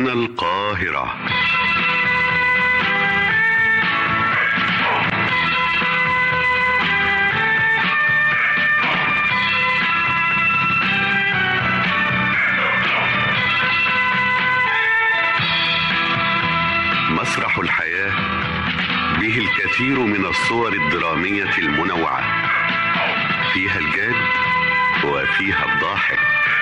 هنا القاهرة مسرح الحياة به الكثير من الصور الدرامية المنوعة فيها الجاد وفيها الضاحك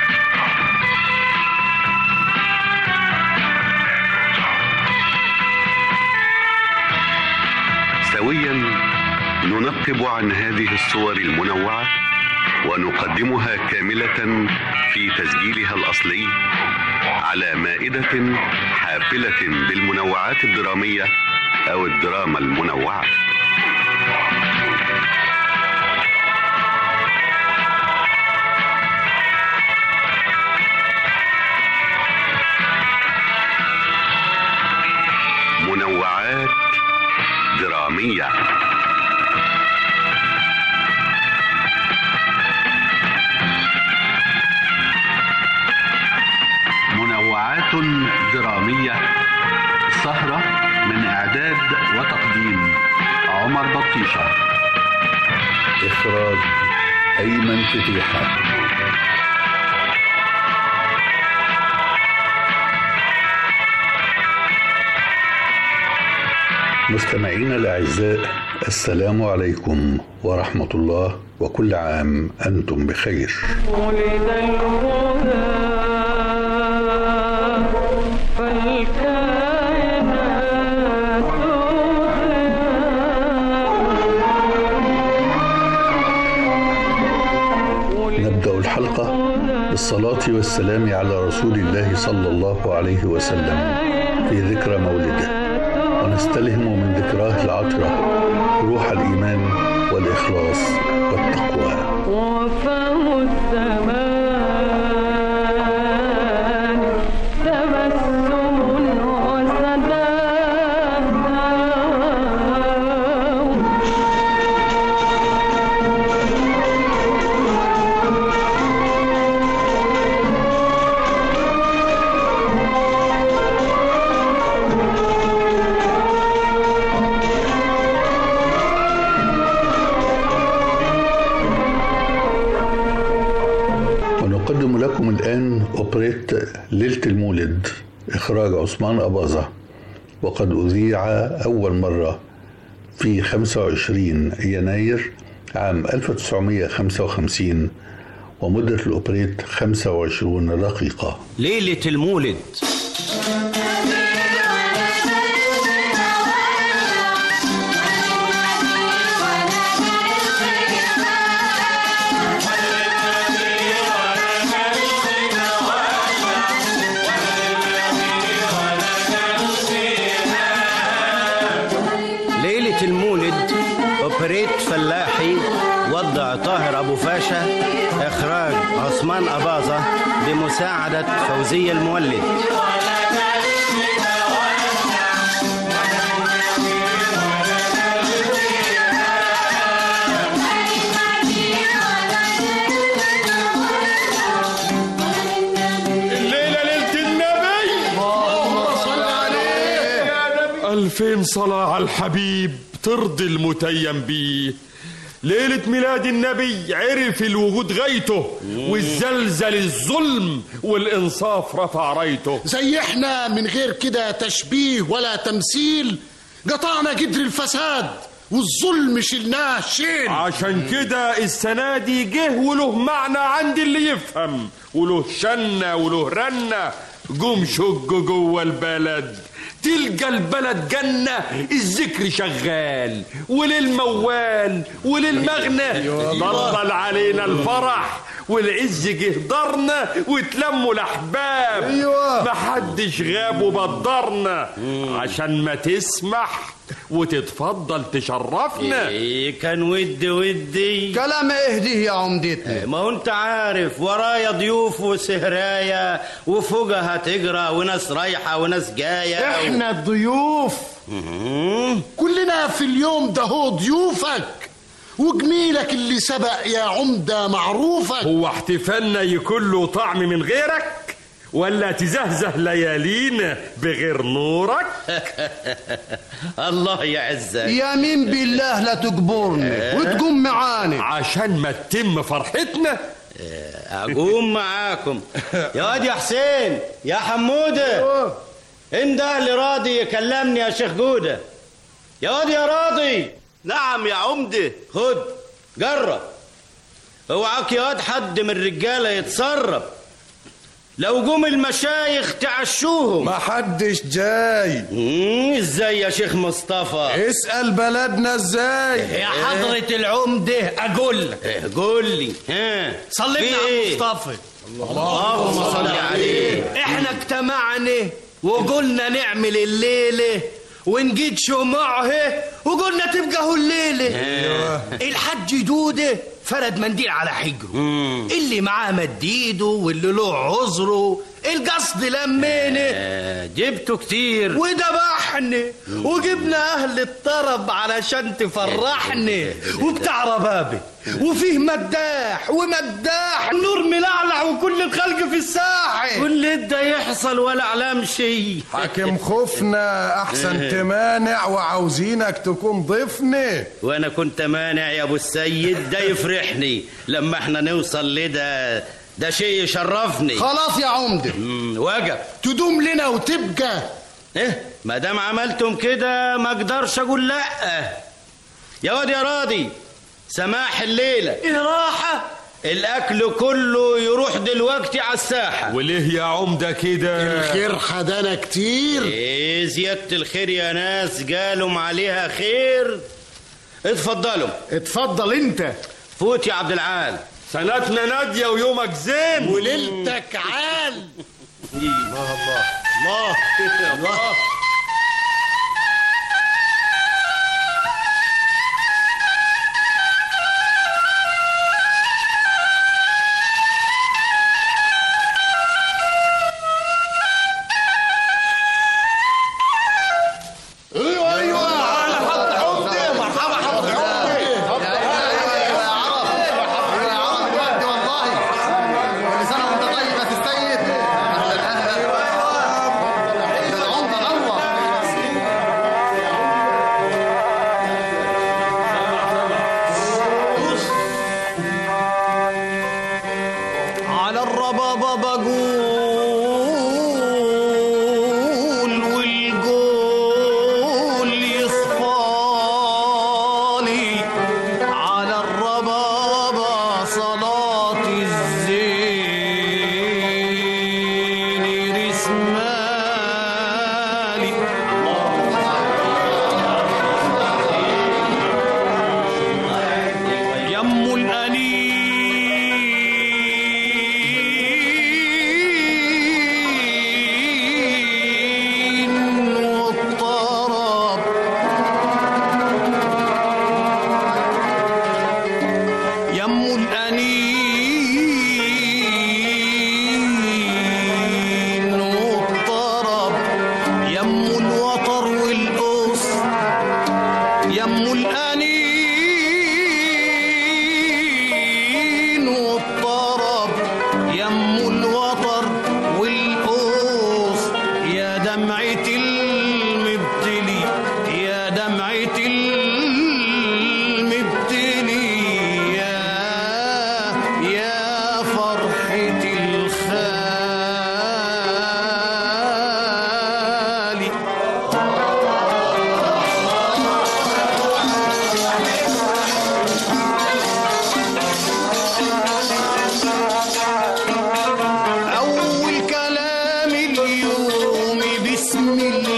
سويا ننقب عن هذه الصور المنوعة ونقدمها كاملة في تسجيلها الأصلي على مائدة حافلة بالمنوعات الدرامية أو الدراما المنوعة منوعات درامية منوعات درامية سهرة من إعداد وتقديم عمر بطيشة إخراج أيمن فتيحة مستمعينا الأعزاء السلام عليكم ورحمة الله وكل عام أنتم بخير ولد الهدى فالكائنات نبدأ الحلقة بالصلاة والسلام على رسول الله صلى الله عليه وسلم في ذكرى مولده ونستلهم من ذكراه العطرة روح الإيمان والإخلاص والتقوى وفاه الزمان تبسم وسداد ونقدم لكم الآن أوبريت ليلة المولد إخراج عثمان أباظة وقد أذيع أول مرة في 25 يناير عام 1955 ومدة الأوبريت 25 دقيقة ليلة المولد ليلة المولد أوبريت فلاحي وضع طاهر أبو فاشا إخراج عثمان أباظة بمساعدة فوزية المولد الليلة ليلة النبي اللهم صل عليه ألفين صلاة على الحبيب ترضي المتيم بيه ليلة ميلاد النبي عرف الوجود غايته والزلزل الظلم والإنصاف رفع رايته زي احنا من غير كده تشبيه ولا تمثيل قطعنا جدر الفساد والظلم شلناه شيل عشان كده السنة دي جه وله معنى عند اللي يفهم وله شنة وله رنة قوم شج جوه البلد تلقى البلد جنة الذكر شغال وللموال وللمغنى ضلل علينا الفرح والعز جه دارنا وتلموا الاحباب أيوة. محدش غاب وبدرنا عشان ما تسمح وتتفضل تشرفنا إيه كان ودي ودي كلام اهديه يا عمدتنا ما هو انت عارف ورايا ضيوف وسهرايا وفوقها هتجرى وناس رايحة وناس جاية احنا الضيوف مم. كلنا في اليوم ده هو ضيوفك وجميلك اللي سبق يا عمدة معروفك هو احتفالنا يكون له طعم من غيرك ولا تزهزه ليالينا بغير نورك الله يعزك يمين بالله لا تجبرني وتقوم معاني عشان ما تتم فرحتنا اقوم معاكم يا واد يا حسين يا حموده انت اللي راضي يكلمني يا شيخ جوده يا واد يا راضي نعم يا عمده خد جرب اوعاك يا واد حد من الرجاله يتسرب لو جم المشايخ تعشوهم ما حدش جاي مم، ازاي يا شيخ مصطفى اسأل بلدنا ازاي يا حضرة العمدة أقول لك إيه، قول لي ها صلينا في على إيه؟ مصطفى اللهم صل عليه احنا اجتمعنا وقلنا نعمل الليلة ونجيد شمعه وقلنا تبقى هو الليلة الحج دودة فرد منديل على حجره اللي معاه مديده واللي له عذره القصد لمينه آه، جبته كتير وذبحني وجبنا اهل الطرب علشان تفرحني وبتاع ربابي وفيه مداح ومداح نور ملعلع وكل الخلق في الساحه كل ده يحصل ولا علام شيء حاكم خوفنا احسن تمانع وعاوزينك تكون ضيفنا وانا كنت مانع يا ابو السيد ده يفرحني لما احنا نوصل لده ده شيء يشرفني خلاص يا عمده مم، وجب تدوم لنا وتبقى ايه ما دام عملتم كده ما اقدرش اقول لا يا واد يا راضي سماح الليله ايه راحه الاكل كله يروح دلوقتي على الساحه وليه يا عمده كده الخير حدانا كتير ايه زياده الخير يا ناس قالوا عليها خير اتفضلوا اتفضل انت فوت يا عبد العال سنتنا ناديه ويومك زين وليلتك عال الله الله الله الله ايوه ايوه على حط عمده مرحبا حط على الربابة بقول والقول يصفالي على الربابة صلاة الزين رسمالي يم الأنين والطرب يم الأنين والطرب يم الوطر والقص يم الأنين والطرب يم الوطر والقوس يا دمعة المبتلي يا دمعة المبتلي يا يا فرحة الخالي أول كلام اليوم بسم الله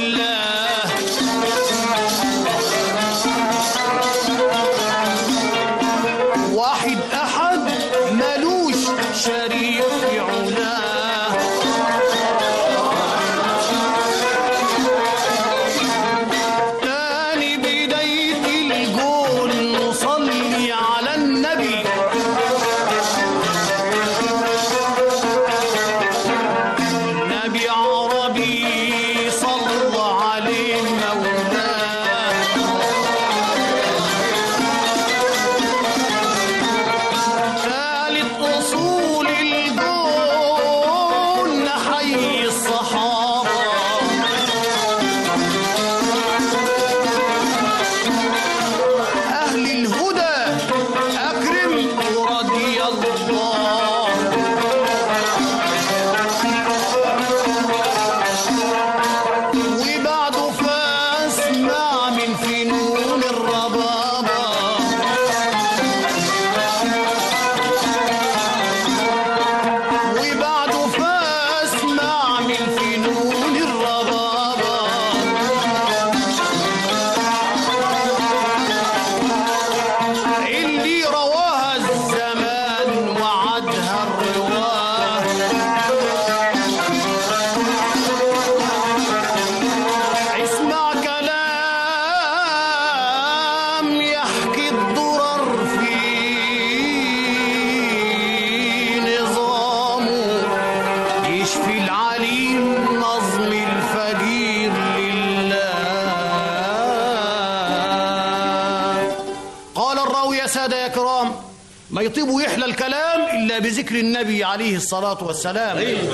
كالعادة يا كرام ما يطيب ويحلى الكلام إلا بذكر النبي عليه الصلاة والسلام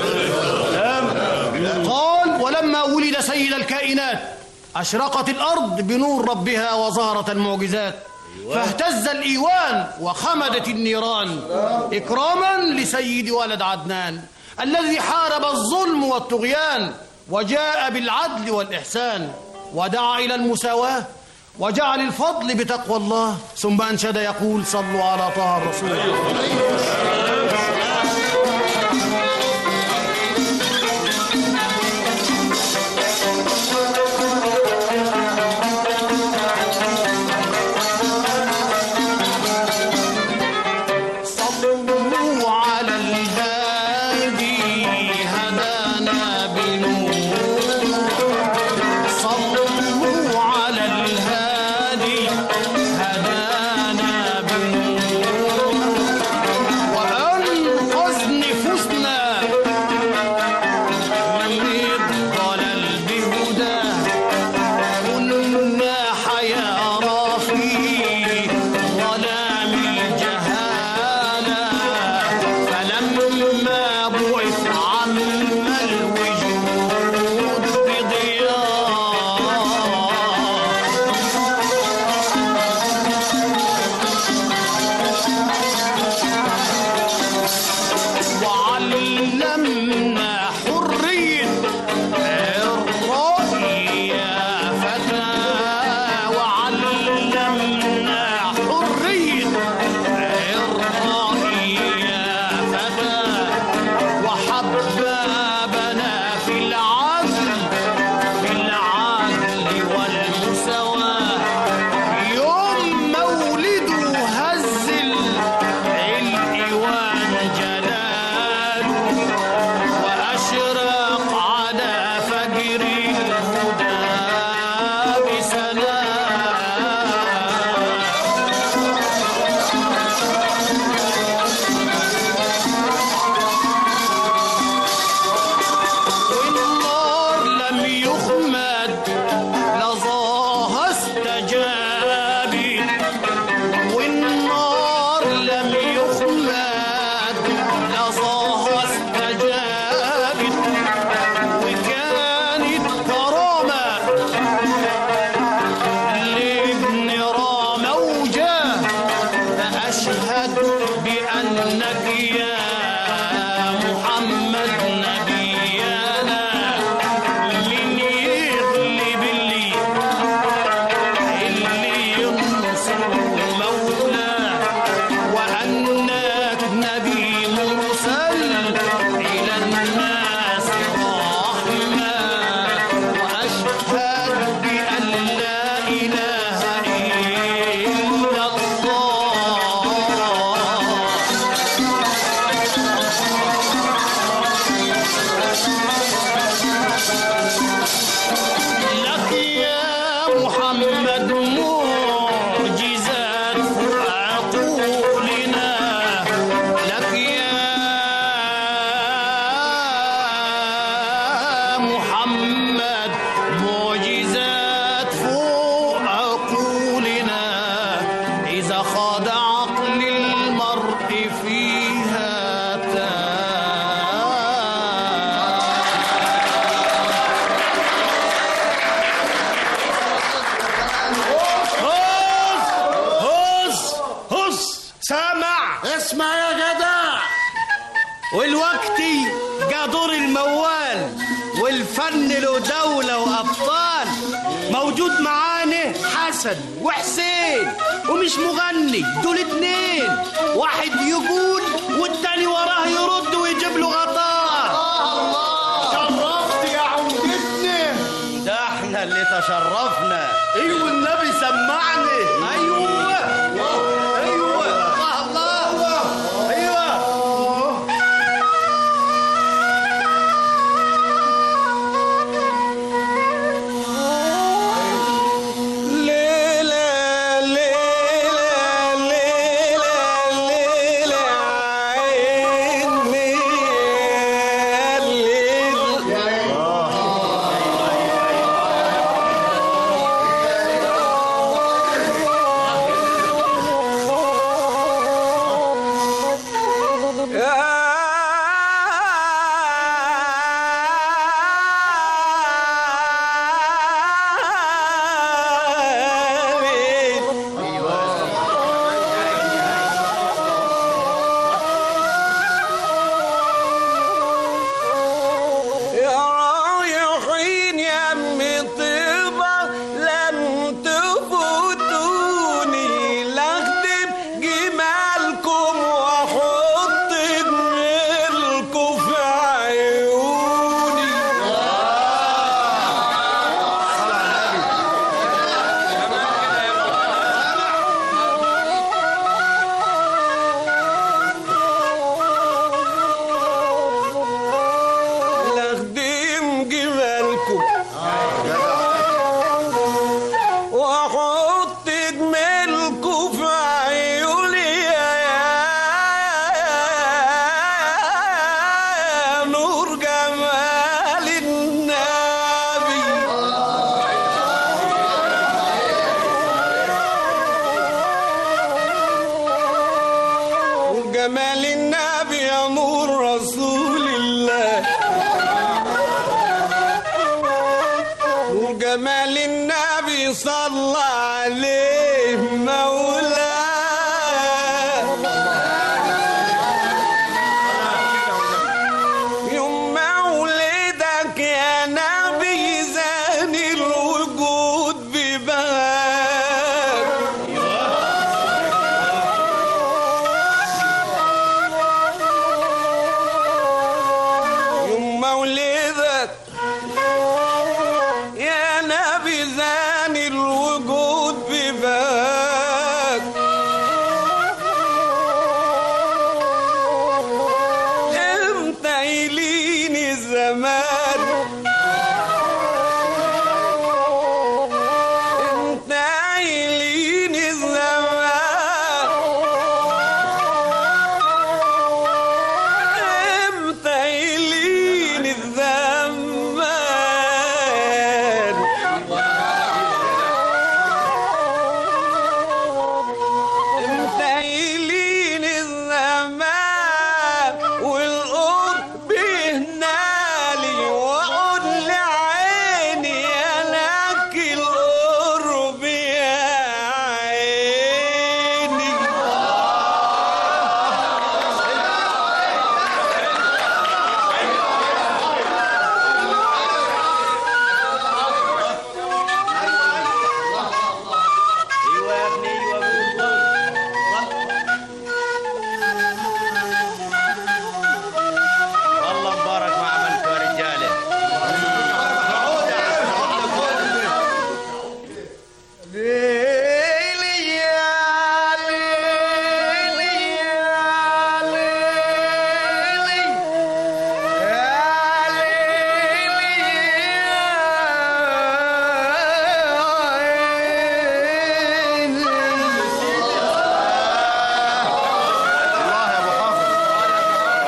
قال ولما ولد سيد الكائنات أشرقت الأرض بنور ربها وظهرت المعجزات فاهتز الإيوان وخمدت النيران إكراما لسيد ولد عدنان الذي حارب الظلم والطغيان وجاء بالعدل والإحسان ودعا إلى المساواة وجعل الفضل بتقوى الله ثم أنشد يقول صلوا على طه الرسول صلوا على الهادي هدانا بنور صلوا على الهادي هدانا بنور وأنقذ نفوسنا من الضلال بهداه كنا حيارى في ظلام الجهالة فلما بعث عم الوجود بضياء وعلمنا حرية الرأي يا فتى وعلمنا حرية الرأي يا فتى وحبابنا في العدل في العدل والمساواة يوم مولده هز الإيوان جلاله وأشرق على فجر الهدى بسلام والنار لم يخمد لظاها استجابت والنار لم يخمد لظاها استجابت وكانت كرامة لابن رامة وجاه فأشهد بأنك يا محمد نبينا من يغلب اللي اللي ينصر مولاه وأنك نبي مرسل إلى الناس رحمة وأشهد بأن لا إله إلا الله لك يا محمد معجزات فوق عقولنا لك يا محمد معجزات فوق عقولنا إذا خاض عقل المرء فيها تاه هص هص سامع اسمع يا جدع والوقتي جا دور الموال والفن له دولة وأبطال موجود معانا حسن وحسين ومش مغني دول اتنين واحد يقول والتاني وراه يرد ويجيب له غطاء شرفت يا عودتنا ده احنا اللي تشرفنا ايوه النبي سمعني ايوه ايوه الله الله ايوه جمال النبي صلى عليه مولاه يوم مولدك يا نبي زان الوجود بباب يوم مولدك يا نبي زان الوجود بباك امتى يليني الزمان امتى يليني الزمان امتى يليني الزمان امتى يليني الزمان والقرب هنالي واقول لعيني يا لك القرب يا عيني ايوه يا ابني ايوه والله مبارك ما عملتوا يا رجاله ليلي يا ليلي يا ليلي يا ليلي الله يا ابو حافظ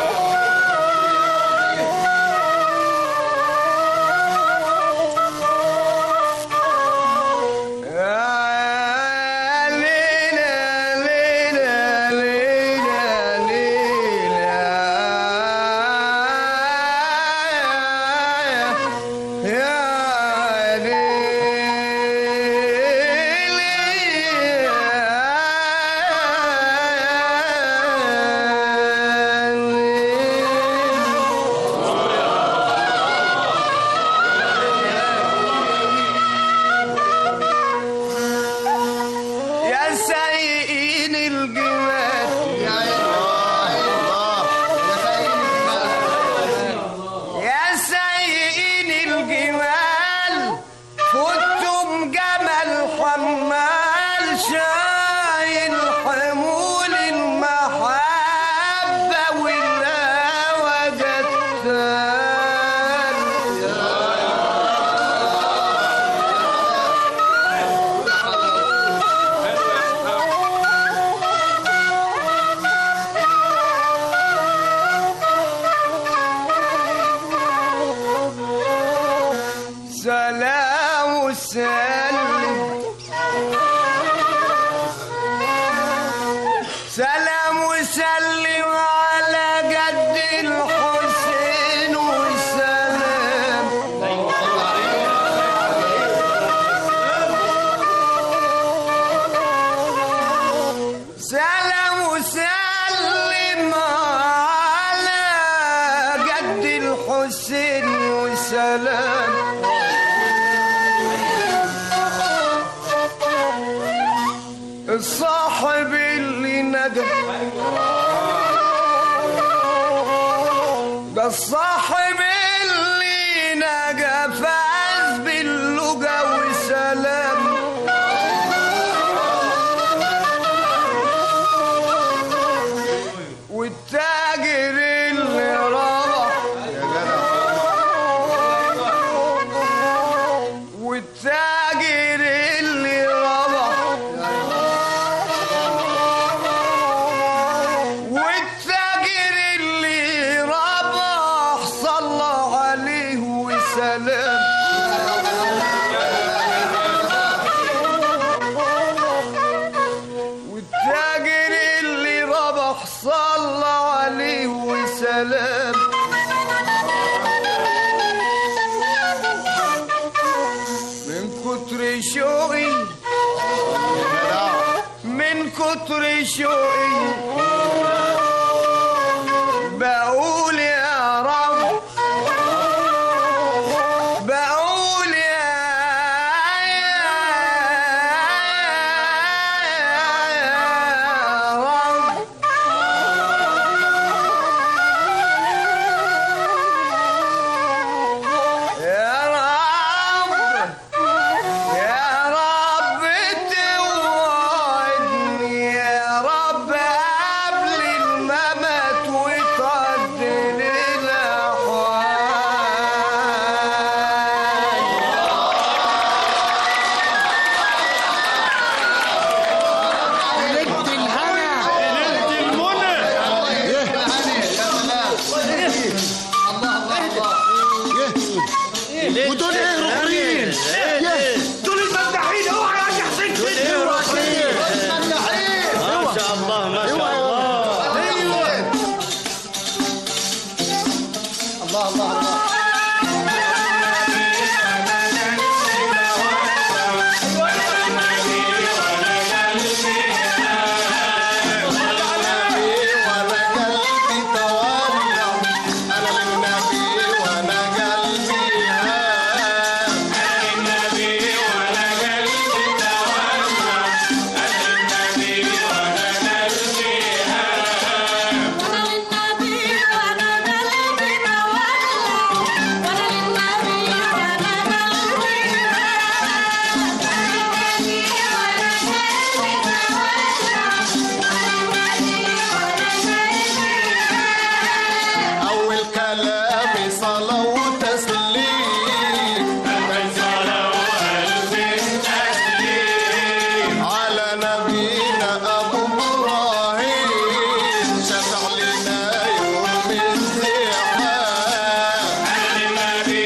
يا سايقين الجمال يا الله الله يا سيدنا يا سايقين الجمال فوتم جمل حمال شايل حمول المحبة والهوى جتال سلام وسلم سلام وسلم على جد الحسين وسلام سلام وسلم على جد الحسين وسلام الصاحب اللي نجا ده الصاحب اللي نجا فاز باللجا وسلام والتاجر اللي ربح والتاجر اللي ربح والتاجر اللي ربح صلى عليه وسلم والتاجر اللي ربح صلى عليه وسلم من كتر شوقي بقول يا رب بقول يا رب يا رب يا رب توعدني يا رب قبل الممات وتعدل ليلة الهنا ودول ايه رخرين دول المداحين اوعى يا حسين ما شاء الله ما شاء الله أول كلامي صلاة وتسليم على نبينا أبو إبراهيم شفع لنا يوم الزحام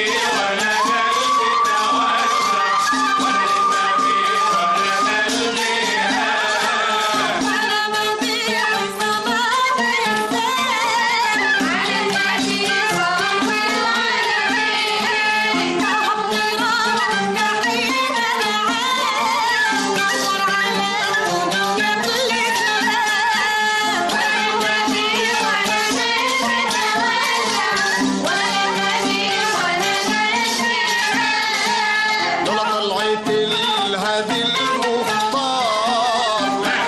دول طلعت الهدي المختار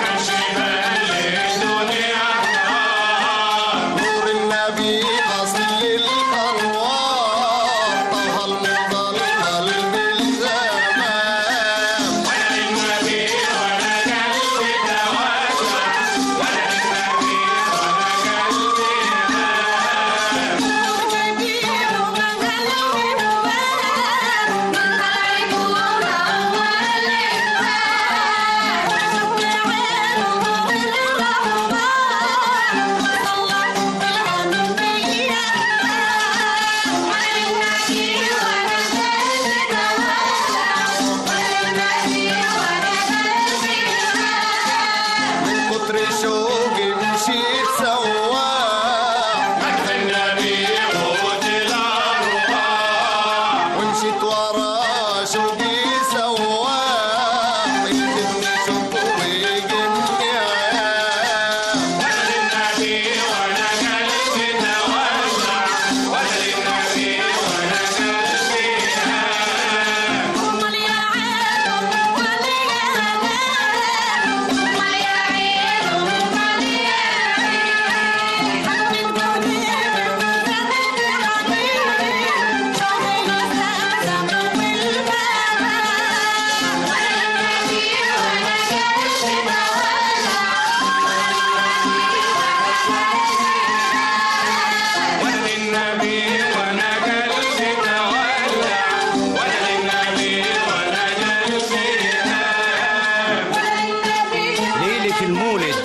نور النبي أصل الأنوار طه المظلل بالزمان من كتر شوقي مشيت سواح مدح النبي قوت الأرواح ومشيت ورا شوقي سواح يجبني شوقي يجني ليلة المولد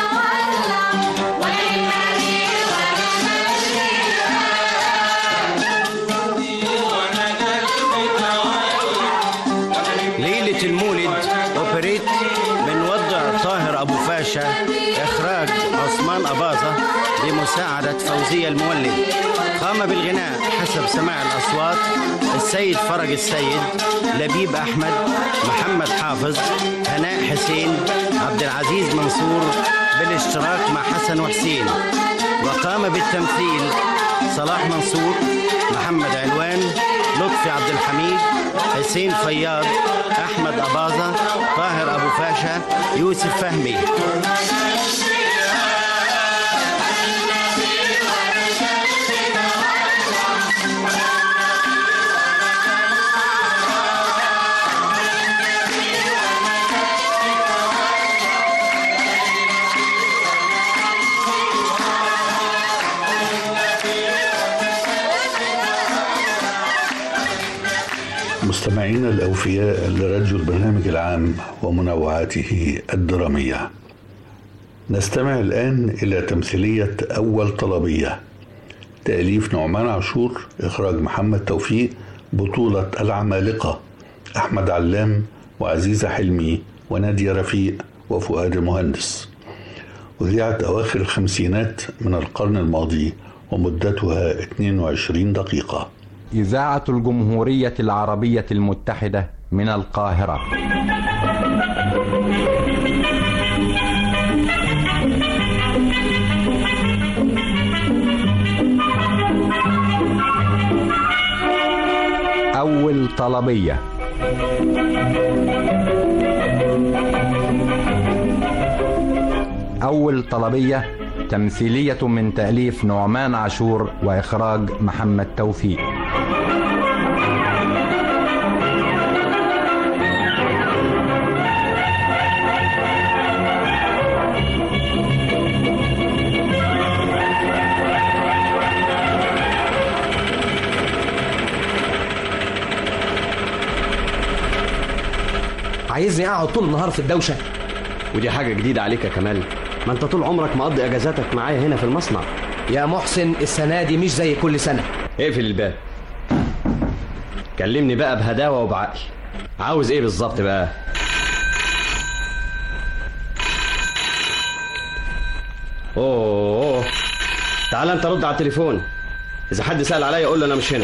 ليلة المولد أوبريت من وضع طاهر أبو فاشا إخراج عثمان أباظة بمساعدة فوزية المولد قام بالغناء حسب سماع الأصوات السيد فرج السيد لبيب أحمد محمد حافظ هناء حسين عبد العزيز منصور بالاشتراك مع حسن وحسين وقام بالتمثيل صلاح منصور محمد علوان لطفي عبد الحميد حسين فياض أحمد أباظة طاهر أبو فاشا يوسف فهمي مستمعينا الأوفياء لراديو البرنامج العام ومنوعاته الدرامية نستمع الآن إلى تمثيلية أول طلبية تأليف نعمان عاشور إخراج محمد توفيق بطولة العمالقة أحمد علام وعزيزة حلمي ونادية رفيق وفؤاد المهندس أذيعت أواخر الخمسينات من القرن الماضي ومدتها 22 دقيقة إذاعة الجمهورية العربية المتحدة من القاهرة أول طلبية أول طلبية تمثيلية من تأليف نعمان عاشور وإخراج محمد توفيق عايزني اقعد طول النهار في الدوشه ودي حاجة جديدة عليك يا كمال ما انت طول عمرك مقضي اجازاتك معايا هنا في المصنع يا محسن السنه دي مش زي كل سنه اقفل الباب كلمني بقى بهداوة وبعقل عاوز ايه بالظبط بقى اوه تعال انت رد على التليفون اذا حد سأل عليا قول له انا مش هنا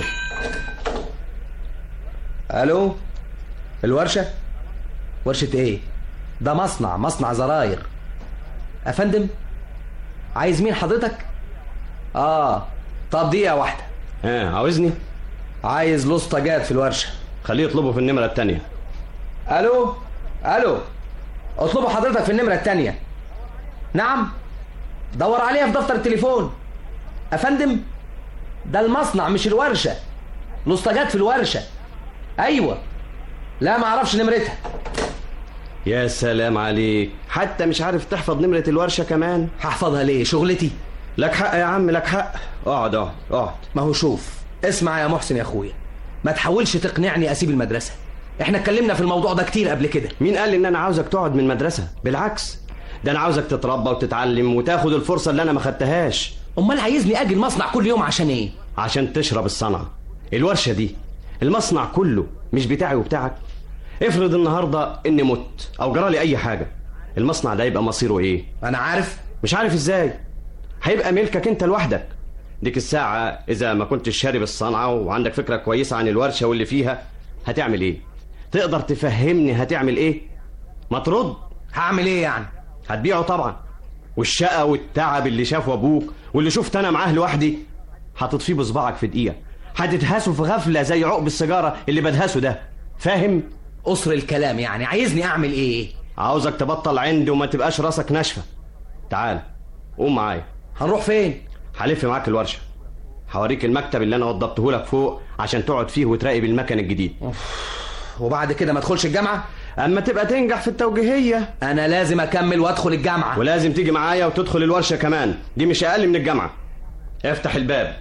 الو الورشه ورشه ايه ده مصنع مصنع زراير افندم عايز مين حضرتك اه طب دقيقه واحده ها عاوزني عايز لسطجات في الورشه خليه يطلبه في النمرة التانية الو الو اطلبوا حضرتك في النمره التانية نعم دور عليها في دفتر التليفون افندم ده المصنع مش الورشه لسطجات في الورشه ايوه لا ما اعرفش نمرتها يا سلام عليك حتى مش عارف تحفظ نمرة الورشة كمان هحفظها ليه شغلتي لك حق يا عم لك حق اقعد اقعد اقعد ما هو شوف اسمع يا محسن يا اخويا ما تحاولش تقنعني اسيب المدرسه احنا اتكلمنا في الموضوع ده كتير قبل كده مين قال ان انا عاوزك تقعد من المدرسة بالعكس ده انا عاوزك تتربى وتتعلم وتاخد الفرصة اللي انا ما خدتهاش امال عايزني اجي المصنع كل يوم عشان ايه عشان تشرب الصنعة الورشة دي المصنع كله مش بتاعي وبتاعك افرض النهاردة اني مت او جرالي اي حاجة المصنع ده يبقى مصيره ايه انا عارف مش عارف ازاي هيبقى ملكك انت لوحدك ديك الساعة اذا ما كنتش شارب الصنعة وعندك فكرة كويسة عن الورشة واللي فيها هتعمل ايه تقدر تفهمني هتعمل ايه ما ترد هعمل ايه يعني هتبيعه طبعا والشقة والتعب اللي شافه ابوك واللي شفت انا معاه لوحدي هتطفيه بصباعك في دقيقة هتدهسه في غفلة زي عقب السيجارة اللي بدهسه ده فاهم قصر الكلام يعني عايزني اعمل ايه عاوزك تبطل عندي وما تبقاش راسك ناشفة تعال قوم معايا هنروح فين هلف معاك الورشة هوريك المكتب اللي انا وضبته لك فوق عشان تقعد فيه وتراقب المكن الجديد وبعد كده ما ادخلش الجامعه اما تبقى تنجح في التوجيهية انا لازم اكمل وادخل الجامعه ولازم تيجي معايا وتدخل الورشة كمان دي مش اقل من الجامعة افتح الباب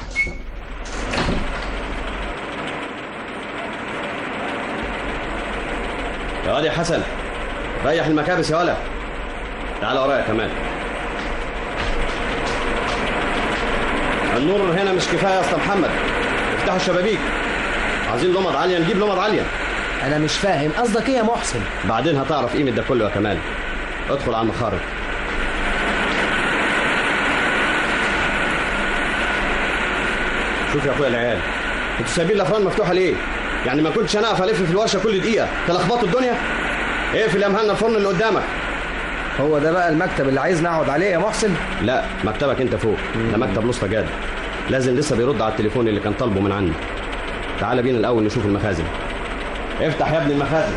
يا واد يا حسن ريح المكابس يا ولا تعال ورايا كمان النور هنا مش كفايه يا اسطى محمد افتحوا الشبابيك عايزين لمض عاليه نجيب لمض عاليه انا مش فاهم قصدك ايه يا محسن بعدين هتعرف قيمه ده كله يا كمال ادخل على المخارج شوف يا اخويا العيال انتوا سايبين الافران مفتوحه ليه يعني ما كنتش انا اقف الف في الورشه كل دقيقه تلخبطوا الدنيا اقفل يا مهنا الفرن اللي قدامك هو ده بقى المكتب اللي عايز نقعد عليه يا محسن لا مكتبك انت فوق ده مكتب لسطى جاد لازم لسه بيرد على التليفون اللي كان طالبه من عندي تعال بينا الاول نشوف المخازن افتح يا ابني المخازن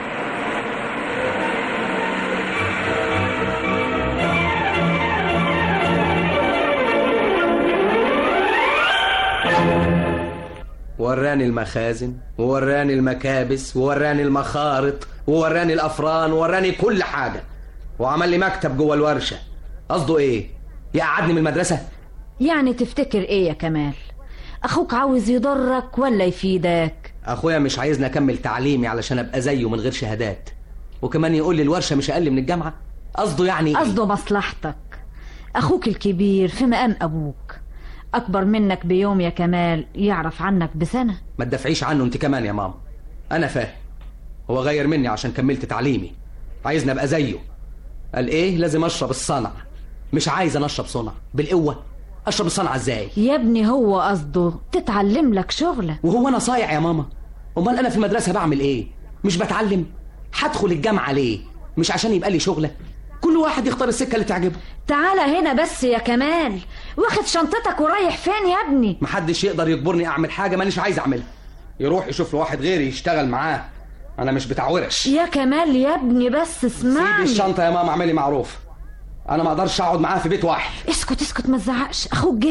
وراني المخازن ووراني المكابس ووراني المخارط ووراني الافران ووراني كل حاجه وعمل لي مكتب جوه الورشه قصده ايه يقعدني من المدرسه يعني تفتكر ايه يا كمال اخوك عاوز يضرك ولا يفيدك اخويا مش عايزني اكمل تعليمي علشان ابقى زيه من غير شهادات وكمان يقول لي الورشه مش اقل من الجامعه قصده يعني إيه؟ قصده مصلحتك اخوك الكبير في مقام ابوك اكبر منك بيوم يا كمال يعرف عنك بسنه ما تدافعيش عنه انت كمان يا ماما انا فاهم هو غير مني عشان كملت تعليمي عايزني ابقى زيه قال ايه لازم اشرب الصنع مش عايز انا اشرب صنع بالقوه اشرب الصنعه ازاي يا ابني هو قصده تتعلم لك شغله وهو انا صايع يا ماما امال انا في المدرسه بعمل ايه مش بتعلم هدخل الجامعه ليه مش عشان يبقى لي شغله كل واحد يختار السكه اللي تعجبه تعالى هنا بس يا كمال واخد شنطتك ورايح فين يا ابني محدش يقدر يجبرني اعمل حاجه مانيش عايز اعملها يروح يشوف له واحد غيري يشتغل معاه انا مش بتاع ورش يا كمال يا ابني بس اسمعني سيبي الشنطه يا ماما اعملي معروف انا ما اقدرش اقعد معاه في بيت واحد اسكت اسكت ما تزعقش اخوك جه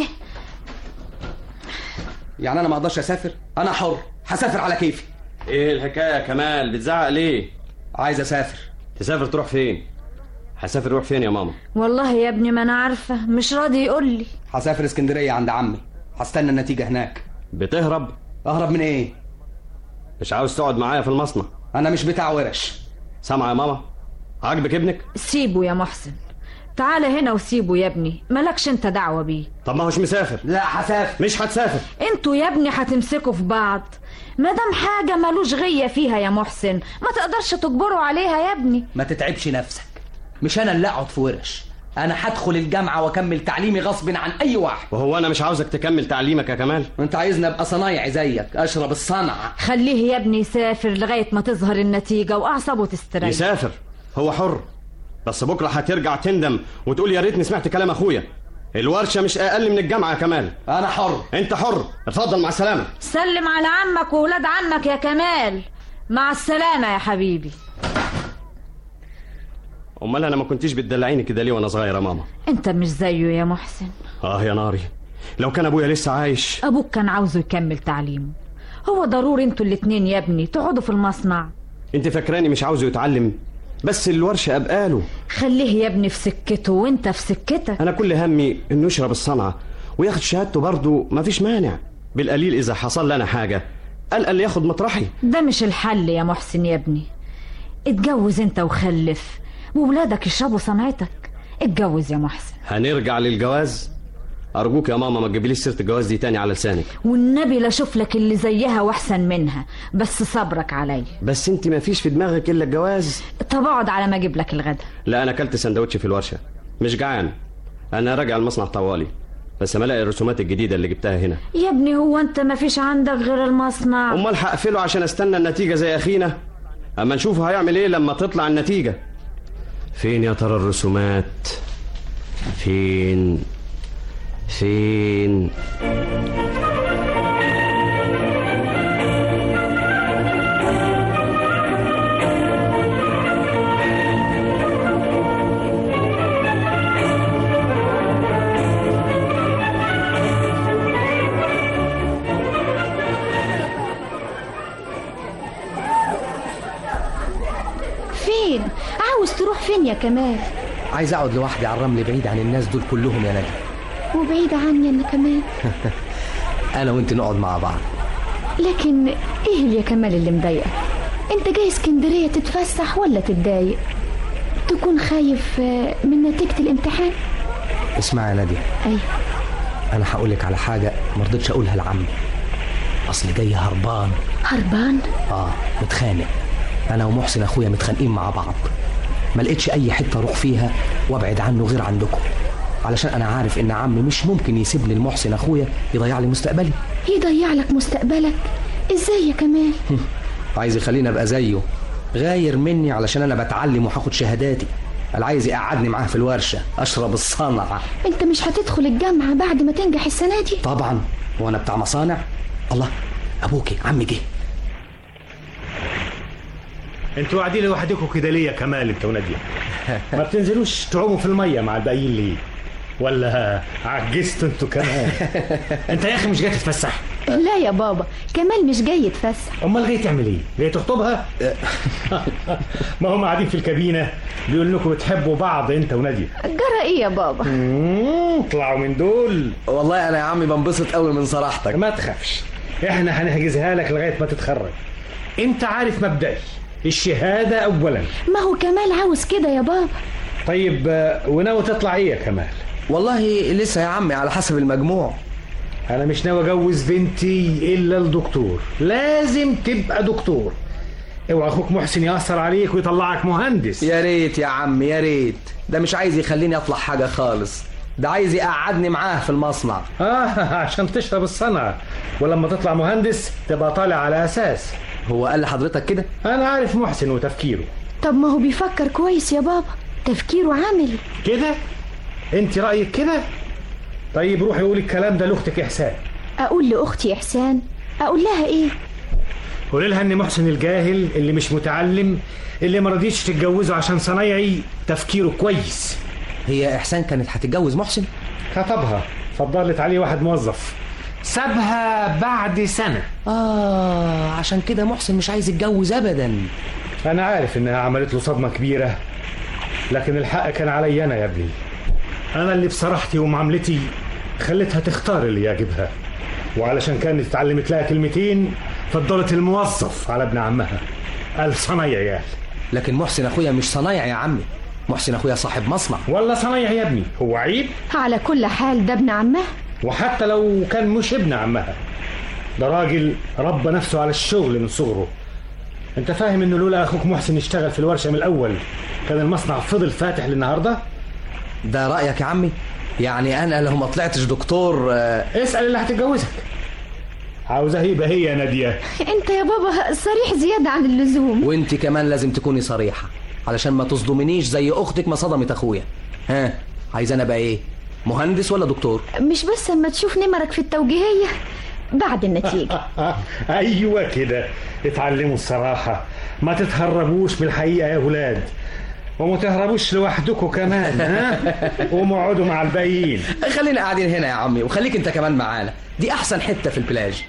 يعني انا ما اقدرش اسافر انا حر هسافر على كيفي ايه الحكايه يا كمال بتزعق ليه عايز اسافر تسافر تروح فين هسافر روح فين يا ماما والله يا ابني ما انا عارفه مش راضي يقول لي هسافر اسكندريه عند عمي هستنى النتيجه هناك بتهرب اهرب من ايه مش عاوز تقعد معايا في المصنع انا مش بتاع ورش سامعه يا ماما عاجبك ابنك سيبه يا محسن تعالى هنا وسيبه يا ابني مالكش انت دعوه بيه طب ما هوش مسافر لا هسافر مش هتسافر انتوا يا ابني هتمسكوا في بعض مادام حاجه ملوش غيه فيها يا محسن ما تقدرش تجبروا عليها يا ابني ما تتعبش نفسك مش انا اللي اقعد في ورش انا هدخل الجامعه واكمل تعليمي غصب عن اي واحد وهو انا مش عاوزك تكمل تعليمك يا كمال انت عايزني ابقى صنايعي زيك اشرب الصنعه خليه يا ابني يسافر لغايه ما تظهر النتيجه واعصابه تستريح يسافر هو حر بس بكره هترجع تندم وتقول يا ريتني سمعت كلام اخويا الورشه مش اقل من الجامعه يا كمال انا حر انت حر اتفضل مع السلامه سلم على عمك وولاد عمك يا كمال مع السلامه يا حبيبي امال انا ما كنتيش بتدلعيني كده ليه وانا صغير يا ماما انت مش زيه يا محسن اه يا ناري لو كان ابويا لسه عايش ابوك كان عاوزه يكمل تعليمه هو ضروري انتوا الاتنين يا ابني تقعدوا في المصنع انت فاكراني مش عاوزه يتعلم بس الورشه ابقاله خليه يا ابني في سكته وانت في سكتك انا كل همي انه يشرب الصنعه وياخد شهادته برضه مفيش مانع بالقليل اذا حصل لنا حاجه قال ياخد مطرحي ده مش الحل يا محسن يا ابني اتجوز انت وخلف وولادك يشربوا صنعتك اتجوز يا محسن هنرجع للجواز ارجوك يا ماما ما تجيبليش سيره الجواز دي تاني على لسانك والنبي لا اشوف لك اللي زيها واحسن منها بس صبرك عليا بس انت ما فيش في دماغك الا الجواز طب اقعد على ما اجيب لك الغدا لا انا اكلت سندوتش في الورشه مش جعان انا راجع المصنع طوالي بس ما الاقي الرسومات الجديده اللي جبتها هنا يا ابني هو انت ما فيش عندك غير المصنع امال هقفله عشان استنى النتيجه زي اخينا اما نشوف هيعمل ايه لما تطلع النتيجه فين يا ترى الرسومات فين فين فين عاوز تروح فين يا كمال عايز اقعد لوحدي على الرمل بعيد عن الناس دول كلهم يا نجم وبعيد عني انا كمان انا وانت نقعد مع بعض لكن ايه اللي يا كمال اللي مضايقك انت جاي اسكندريه تتفسح ولا تتضايق تكون خايف آه، من نتيجه الامتحان اسمع يا نادية ايوه انا هقول لك على حاجه ما رضيتش اقولها لعمي اصل جاي هربان هربان اه متخانق انا ومحسن اخويا متخانقين مع بعض ما لقيتش اي حته اروح فيها وابعد عنه غير عندكم علشان انا عارف ان عمي مش ممكن يسيبني لمحسن اخويا يضيع لي مستقبلي يضيع لك مستقبلك ازاي يا كمال عايز يخليني ابقى زيه غاير مني علشان انا بتعلم وهاخد شهاداتي قال عايز يقعدني معاه في الورشه اشرب الصنعه انت مش هتدخل الجامعة بعد ما تنجح السنة دي طبعا وانا بتاع مصانع الله ابوكي عمي جه انتوا قاعدين لوحدكم كده ليه يا كمال انت وناديه ما بتنزلوش تعوموا في الميه مع الباقيين ليه ولا عجزتوا انتوا كمان انت يا اخي مش جاي تتفسح لا يا بابا كمال مش جاي يتفسح امال جاي تعمل ايه جاي تخطبها ما هم قاعدين في الكابينه بيقولوا انكم بتحبوا بعض انت وناديه جرى ايه يا بابا طلعوا من دول والله انا يا عمي بنبسط قوي من صراحتك ما تخافش احنا هنحجزها لك لغايه ما تتخرج انت عارف مبدئي الشهاده اولا ما هو كمال عاوز كده يا بابا طيب آه، وناوي تطلع ايه يا كمال والله لسه يا عمي على حسب المجموع انا مش ناوي اجوز بنتي الا الدكتور لازم تبقى دكتور اوعى اخوك محسن ياثر عليك ويطلعك مهندس يا ريت يا عم يا ريت ده مش عايز يخليني اطلع حاجه خالص ده عايز يقعدني معاه في المصنع اه عشان تشرب الصنعه ولما تطلع مهندس تبقى طالع على اساس هو قال لحضرتك كده انا عارف محسن وتفكيره طب ما هو بيفكر كويس يا بابا تفكيره عملي كده انت رايك كده طيب روحي قولي الكلام ده لاختك احسان اقول لاختي احسان اقول لها ايه قولي لها ان محسن الجاهل اللي مش متعلم اللي ما رضيتش تتجوزه عشان صنايعي تفكيره كويس هي احسان كانت هتتجوز محسن خطبها فضلت عليه واحد موظف سابها بعد سنة اه عشان كده محسن مش عايز يتجوز ابدا انا عارف انها عملت له صدمة كبيرة لكن الحق كان علي انا يا ابني انا اللي بصراحتي ومعاملتي خليتها تختار اللي يعجبها وعلشان كانت اتعلمت لها كلمتين فضلت الموظف على ابن عمها قال صنايعي قال لكن محسن اخويا مش صنايعي يا عمي محسن اخويا صاحب مصنع ولا صنايعي يا ابني هو عيب على كل حال ده ابن عمها وحتى لو كان مش ابن عمها ده راجل ربى نفسه على الشغل من صغره انت فاهم انه لولا اخوك محسن يشتغل في الورشه من الاول كان المصنع فضل فاتح للنهارده ده رايك يا عمي يعني انا لو ما طلعتش دكتور آه، اسال اللي هتتجوزك عاوزها يبقى هي يا ناديه انت يا بابا صريح زيادة عن اللزوم وانت كمان لازم تكوني صريحه علشان ما تصدمنيش زي اختك ما صدمت اخويا ها عايز انا بقى ايه مهندس ولا دكتور مش بس اما تشوف نمرك في التوجيهية بعد النتيجة ايوه كده اتعلموا الصراحه ما تتهربوش من الحقيقه يا ولاد وما تهربوش لوحدكم كمان ها قوموا اقعدوا مع الباقيين خلينا قاعدين هنا يا عمي وخليك انت كمان معانا دي احسن حته في البلاج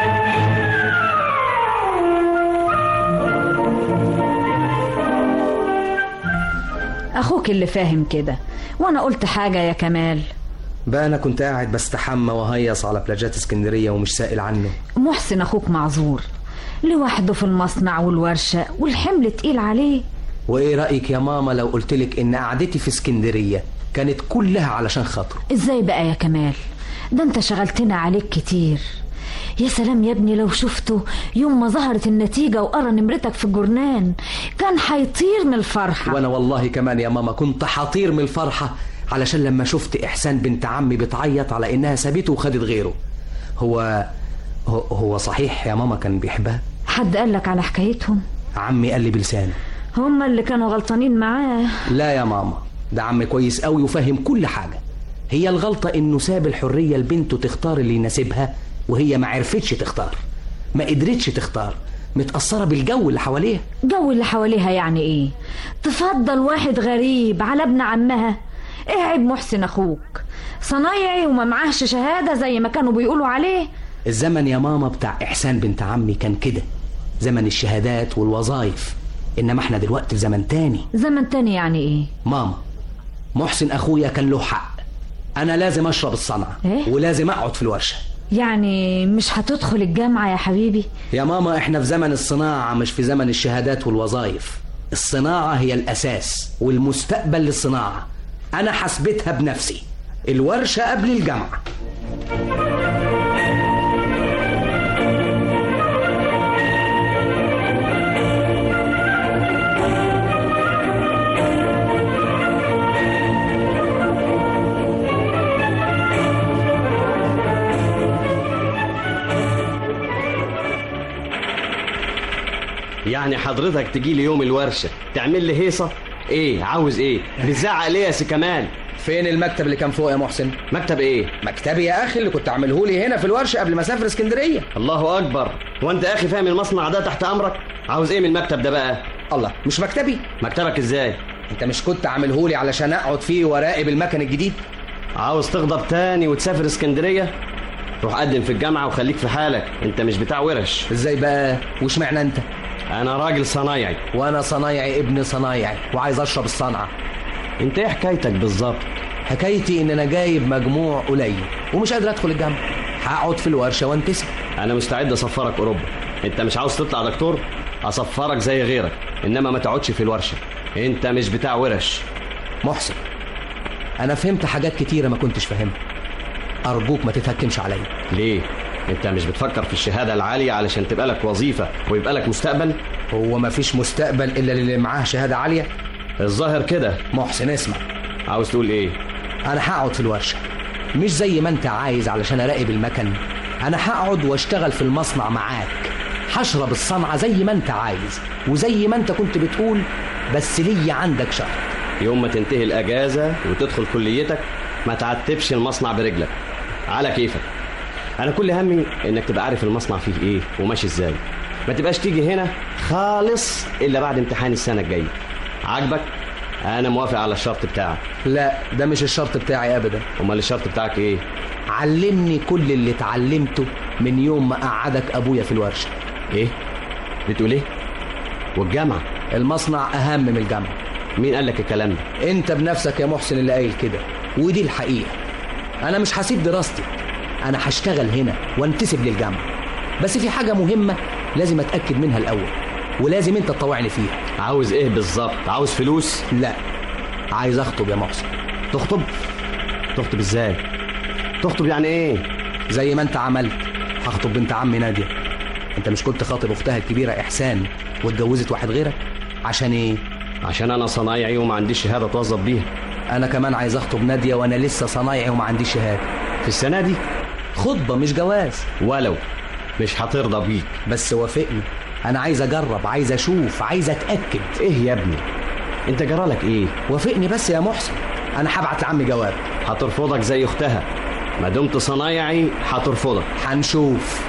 اخوك اللي فاهم كده وانا قلت حاجة يا كمال بقى انا كنت قاعد بستحمى وهيص على بلاجات اسكندريه ومش سائل عنه محسن اخوك معذور لوحده في المصنع والورشة والحمل تقيل عليه وايه رايك يا ماما لو قلتلك ان قعدتي في اسكندريه كانت كلها علشان خاطره ازاي بقى يا كمال ده انت شغلتنا عليك كتير يا سلام يا ابني لو شفته يوم ما ظهرت النتيجة وقرا نمرتك في الجرنان كان هيطير من الفرحة وانا والله كمان يا ماما كنت حطير من الفرحه علشان لما شفت احسان بنت عمي بتعيط على انها سابته وخدت غيره هو هو, هو صحيح يا ماما كان بيحبها حد قالك على حكايتهم عمي قال لي بلسانه هما اللي كانوا غلطانين معاه لا يا ماما ده عم كويس قوي وفاهم كل حاجة هي الغلطة انه ساب الحرية لبنته تختار اللي يناسبها وهي ما عرفتش تختار ما قدرتش تختار متأثرة بالجو اللي حواليها جو اللي حواليها يعني ايه تفضل واحد غريب على ابن عمها ايه عيب محسن اخوك صنايعي وما معهش شهادة زي ما كانوا بيقولوا عليه الزمن يا ماما بتاع إحسان بنت عمي كان كده زمن الشهادات والوظائف إنما احنا دلوقتي في زمن تاني زمن تاني يعني ايه ماما محسن أخويا كان له حق أنا لازم أشرب الصنعة إيه؟ ولازم أقعد في الورشة يعني مش هتدخل الجامعة يا حبيبي يا ماما احنا في زمن الصناعة مش في زمن الشهادات والوظائف الصناعة هي الأساس والمستقبل للصناعة أنا حسبتها بنفسي الورشة قبل الجامعة يعني حضرتك تجي لي يوم الورشه تعمل لي هيصه ايه عاوز ايه بتزعق ليه يا سي كمال فين المكتب اللي كان فوق يا محسن مكتب ايه مكتبي يا اخي اللي كنت عامله لي هنا في الورشه قبل ما اسافر اسكندريه الله اكبر وانت يا اخي فاهم المصنع ده تحت امرك عاوز ايه من المكتب ده بقى الله مش مكتبي مكتبك ازاي انت مش كنت عامله لي علشان اقعد فيه وراقب المكن الجديد عاوز تغضب تاني وتسافر اسكندريه روح قدم في الجامعه وخليك في حالك انت مش بتاع ورش ازاي بقى وش معنى انت انا راجل صنايعي وانا صنايعي ابن صنايعي وعايز اشرب الصنعه انت ايه حكايتك بالظبط حكايتي ان انا جايب مجموع قليل ومش قادر ادخل الجامعه هقعد في الورشه وانتسب انا مستعد اسفرك اوروبا انت مش عاوز تطلع دكتور اصفرك زي غيرك انما ما تقعدش في الورشه انت مش بتاع ورش محسن انا فهمت حاجات كتيره ما كنتش فاهمها ارجوك ما تتهكمش عليا ليه انت مش بتفكر في الشهاده العاليه علشان تبقى لك وظيفه ويبقى لك مستقبل هو ما فيش مستقبل الا اللي معاه شهاده عاليه الظاهر كده محسن اسمع عاوز تقول ايه انا هقعد في الورشه مش زي ما انت عايز علشان اراقب المكن انا هقعد واشتغل في المصنع معاك هشرب الصنعه زي ما انت عايز وزي ما انت كنت بتقول بس ليا عندك شرط يوم ما تنتهي الاجازه وتدخل كليتك ما تعتبش المصنع برجلك على كيفك انا كل همي انك تبقى عارف المصنع فيه ايه وماشي ازاي ما تبقاش تيجي هنا خالص الا بعد امتحان السنه الجايه عاجبك انا موافق على الشرط بتاعك لا ده مش الشرط بتاعي ابدا امال الشرط بتاعك ايه علمني كل اللي اتعلمته من يوم ما قعدك ابويا في الورشه ايه بتقول ايه والجامعه المصنع اهم من الجامعه مين قال لك الكلام ده انت بنفسك يا محسن اللي قايل كده ودي الحقيقه انا مش هسيب دراستي انا هشتغل هنا وانتسب للجامعه بس في حاجه مهمه لازم اتاكد منها الاول ولازم انت تطوعني فيها عاوز ايه بالظبط عاوز فلوس لا عايز اخطب يا محسن تخطب تخطب ازاي تخطب يعني ايه زي ما انت عملت هخطب بنت عمي ناديه انت مش كنت خاطب اختها الكبيره احسان واتجوزت واحد غيرك عشان ايه عشان انا صنايعي وما عنديش شهاده اتوظف بيها انا كمان عايز اخطب ناديه وانا لسه صنايعي وما عنديش شهاده في السنه دي خطبه مش جواز ولو مش هترضى بيك بس وافقني انا عايز اجرب عايز اشوف عايز اتاكد ايه يا ابني انت جرالك ايه وافقني بس يا محسن انا هبعت لعمي جواب هترفضك زي اختها ما دمت صنايعي هترفضك هنشوف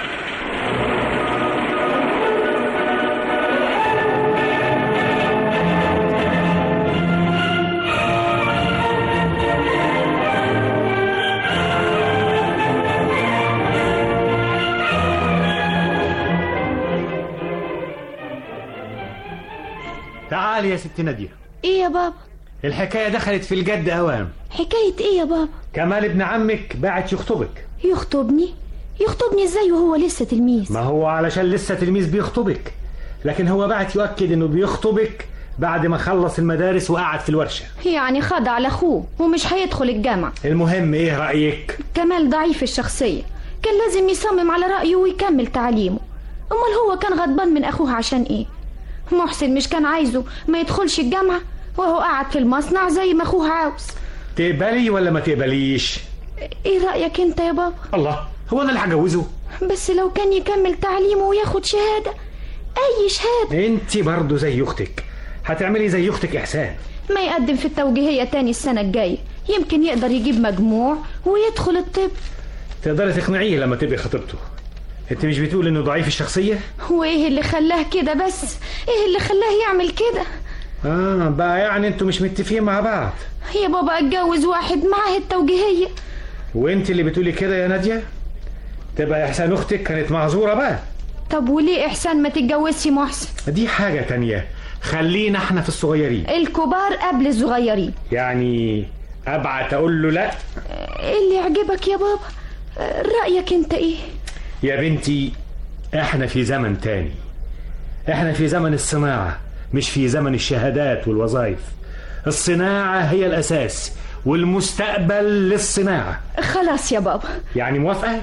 تعالي يا ست نادية ايه يا بابا الحكاية دخلت في الجد أوام حكاية ايه يا بابا كمال ابن عمك باعت يخطبك يخطبني يخطبني ازاي وهو لسه تلميذ ما هو علشان لسه تلميذ بيخطبك لكن هو بعت يؤكد انه بيخطبك بعد ما خلص المدارس وقعد في الورشة يعني خضع لاخوه ومش هيدخل الجامعة المهم ايه رأيك كمال ضعيف الشخصية كان لازم يصمم على رأيه ويكمل تعليمه امال هو كان غضبان من اخوه عشان ايه محسن مش كان عايزه ما يدخلش الجامعة وهو قاعد في المصنع زي ما اخوه عاوز تقبلي ولا ما تقبليش ايه رأيك انت يا بابا الله هو انا اللي هجوزه بس لو كان يكمل تعليمه وياخد شهادة اي شهادة انت برضه زي اختك هتعملي زي اختك احسان ما يقدم في التوجيهية تاني السنة الجاية يمكن يقدر يجيب مجموع ويدخل الطب تقدري تقنعيه لما تبقي خطيبته انت مش بتقول انه ضعيف الشخصية وايه اللي خلاه كده بس ايه اللي خلاه يعمل كده اه بقى يعني انتوا مش متفقين مع بعض يا بابا اتجوز واحد معاه التوجيهية وانت اللي بتقولي كده يا نادية تبقى احسان اختك كانت معذورة بقى طب وليه احسان ما تتجوزش محسن دي حاجة تانية خلينا احنا في الصغيرين الكبار قبل الصغيرين يعني ابعت اقول له لا ايه اللي يعجبك يا بابا رأيك انت ايه يا بنتي احنا في زمن تاني احنا في زمن الصناعة مش في زمن الشهادات والوظائف الصناعة هي الأساس والمستقبل للصناعة خلاص يا بابا يعني موافقة؟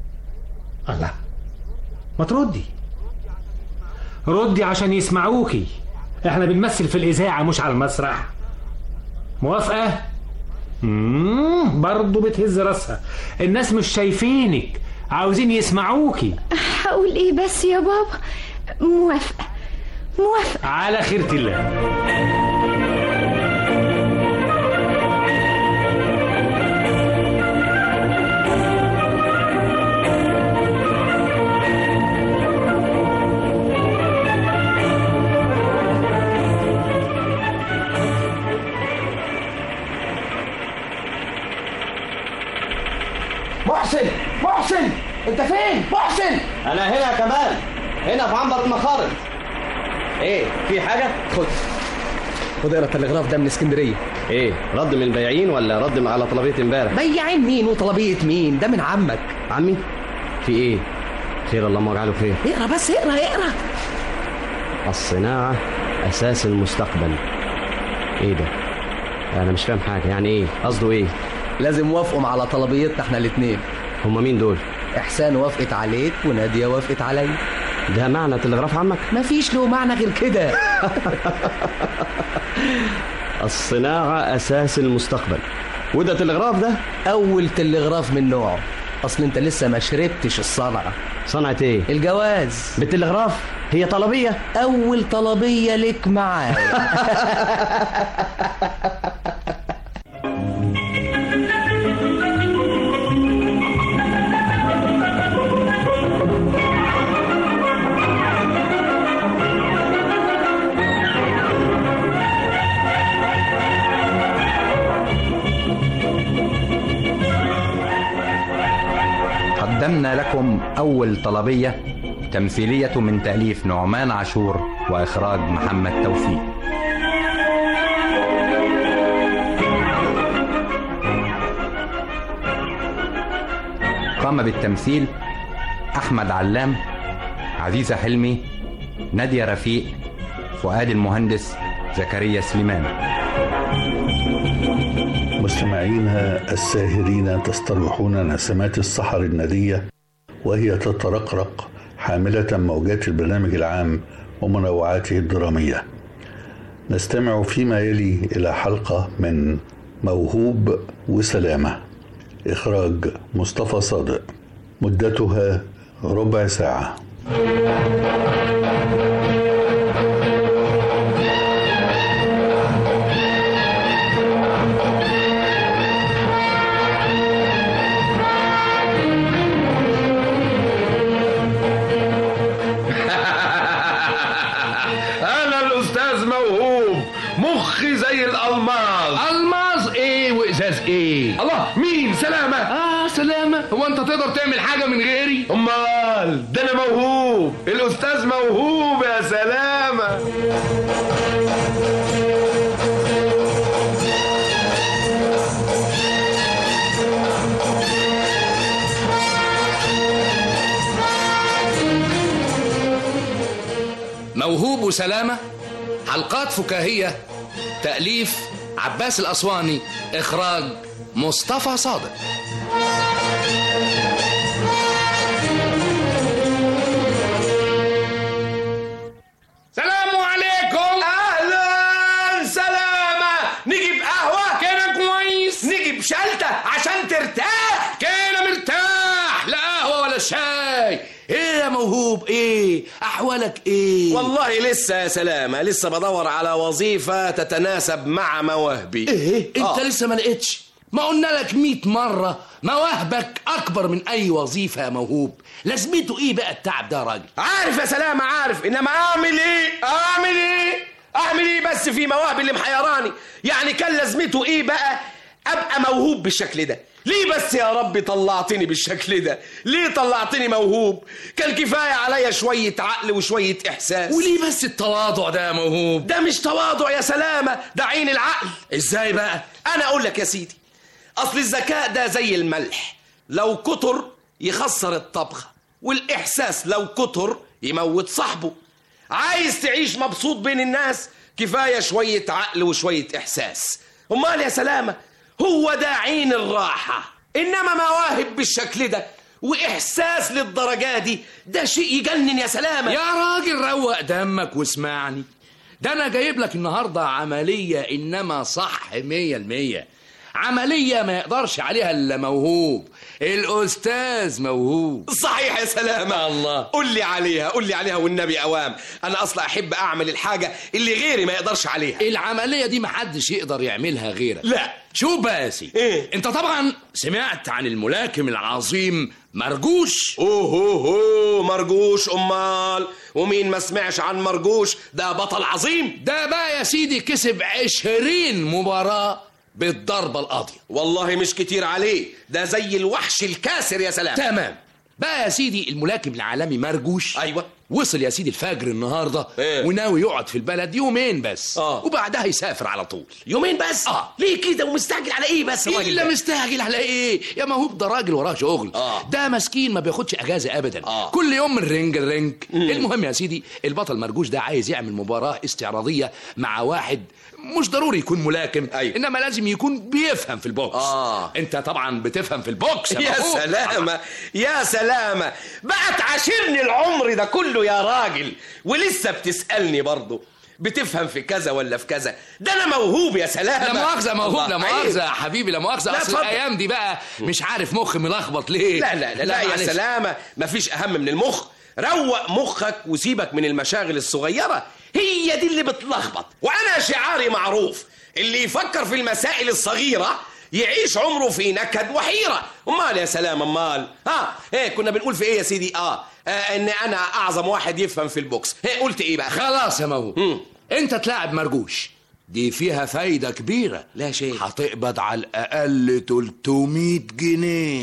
الله ما تردي ردي عشان يسمعوكي احنا بنمثل في الإذاعة مش على المسرح موافقة؟ مم برضه بتهز راسها الناس مش شايفينك عاوزين يسمعوكي هقول ايه بس يا بابا موافقة موافق على خيرة الله محسن محسن انت فين محسن انا هنا كمان هنا في عنبر المخارج ايه في حاجه خد خد اقرا التلغراف ده من اسكندريه ايه رد من البياعين ولا رد على طلبيه امبارح بياعين مين وطلبيه مين ده من عمك عمي في ايه خير اللهم اجعله خير اقرا بس اقرا اقرا الصناعه اساس المستقبل ايه ده انا مش فاهم حاجه يعني ايه قصده ايه لازم وافقوا على طلبيتنا احنا الاثنين هما مين دول احسان وافقت عليك وناديه وافقت عليا ده معنى تلغراف عمك مفيش له معنى غير كده الصناعه اساس المستقبل وده تلغراف ده اول تلغراف من نوعه اصل انت لسه ما شربتش الصنعه صنعة ايه الجواز بالتلغراف هي طلبيه اول طلبيه لك معايا قدمنا لكم أول طلبية تمثيلية من تأليف نعمان عاشور وإخراج محمد توفيق قام بالتمثيل أحمد علام عزيزة حلمي نادية رفيق فؤاد المهندس زكريا سليمان مستمعينا الساهرين تستروحون نسمات السحر الندية وهي تترقرق حاملة موجات البرنامج العام ومنوعاته الدرامية نستمع فيما يلي إلى حلقة من موهوب وسلامة إخراج مصطفى صادق مدتها ربع ساعة انا الاستاذ موهوب مخي زي الالماس الماس ايه وازاز ايه الله مين سلامة اه سلامة هو انت تقدر تعمل حاجة من غيري امال ده انا موهوب الاستاذ موهوب يا سلامة موهوب وسلامة حلقات فكاهية تأليف عباس الأسواني إخراج مصطفى صادق سلام عليكم اهلا سلامة نجيب قهوة كده كويس نجيب شلتة عشان ترتاح كده مرتاح لا قهوة ولا شاي ايه يا موهوب ايه احوالك ايه والله لسه يا سلامة لسه بدور على وظيفة تتناسب مع مواهبي ايه انت آه. لسه ما لقيتش ما قلنا لك 100 مرة مواهبك أكبر من أي وظيفة يا موهوب لازمته إيه بقى التعب ده يا راجل عارف يا سلامة عارف انما اعمل ايه اعمل ايه اعمل ايه بس في مواهبي اللي محيراني يعني كان لازمته ايه بقى ابقى موهوب بالشكل ده ليه بس يا رب طلعتني بالشكل ده ليه طلعتني موهوب كان كفاية عليا شوية عقل وشوية احساس وليه بس التواضع ده يا موهوب ده مش تواضع يا سلامة ده عين العقل ازاي بقى انا اقول لك يا سيدي اصل الذكاء ده زي الملح لو كتر يخسر الطبخة والاحساس لو كتر يموت صاحبه عايز تعيش مبسوط بين الناس كفاية شوية عقل وشوية احساس امال يا سلامة هو ده عين الراحة انما مواهب بالشكل ده واحساس للدرجة دي ده شيء يجنن يا سلامة يا راجل روق دمك واسمعني ده أنا جايب لك النهاردة عملية إنما صح مية المية عملية ما يقدرش عليها إلا موهوب الأستاذ موهوب صحيح يا سلامة الله قول لي عليها قول لي عليها والنبي أوام أنا أصلا أحب أعمل الحاجة اللي غيري ما يقدرش عليها العملية دي محدش يقدر يعملها غيرك لا شوف بقى يا سيدي إيه؟ انت طبعا سمعت عن الملاكم العظيم مرجوش اوه اوه اوه مرجوش امال ومين ما سمعش عن مرجوش ده بطل عظيم ده بقى يا سيدي كسب عشرين مباراة بالضربة القاضية والله مش كتير عليه ده زي الوحش الكاسر يا سلام تمام بقى يا سيدي الملاكم العالمي مرجوش ايوه وصل يا سيدي الفجر النهارده إيه؟ وناوي يقعد في البلد يومين بس آه. وبعدها يسافر على طول يومين بس اه ليه كده ومستعجل على ايه بس الراجل الا ده؟ مستعجل على ايه يا موهوب ده راجل وراه شغل آه. ده مسكين ما بياخدش اجازه ابدا آه. كل يوم من رينج لرينج المهم يا سيدي البطل مرجوش ده عايز يعمل مباراه استعراضيه مع واحد مش ضروري يكون ملاكم أيوة. انما لازم يكون بيفهم في البوكس آه. انت طبعا بتفهم في البوكس يا, يا موهوب. سلامة يا سلامة بقى تعاشرني العمر ده كله يا راجل ولسه بتسألني برضه بتفهم في كذا ولا في كذا ده انا موهوب يا سلامة لا مؤاخذة موهوب الله، لا عيب. مؤاخذة يا حبيبي لا مؤاخذة لا، أصل اتفضل. الأيام دي بقى مش عارف مخي ملخبط ليه لا لا لا, لا يا معلش. سلامة مفيش أهم من المخ روق مخك وسيبك من المشاغل الصغيرة هي دي اللي بتلخبط وأنا شعاري معروف اللي يفكر في المسائل الصغيرة يعيش عمره في نكد وحيرة أمال يا سلام أمال ها ايه كنا بنقول في ايه يا سيدي اه, آه ان انا اعظم واحد يفهم في البوكس ايه قلت ايه بقى خلاص يا موهوب انت تلاعب مرجوش دي فيها فايدة كبيرة لا شيء هتقبض على الأقل 300 جنيه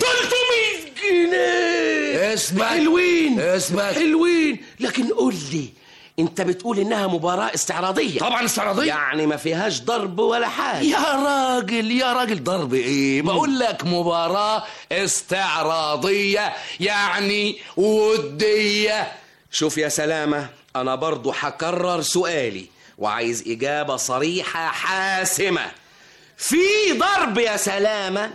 300 جنيه اسمك حلوين اسمك حلوين لكن قول لي انت بتقول انها مباراة استعراضية طبعا استعراضية يعني ما فيهاش ضرب ولا حاجة يا راجل يا راجل ضرب ايه بقول لك مباراة استعراضية يعني ودية شوف يا سلامة أنا برضو هكرر سؤالي وعايز إجابة صريحة حاسمة في ضرب يا سلامة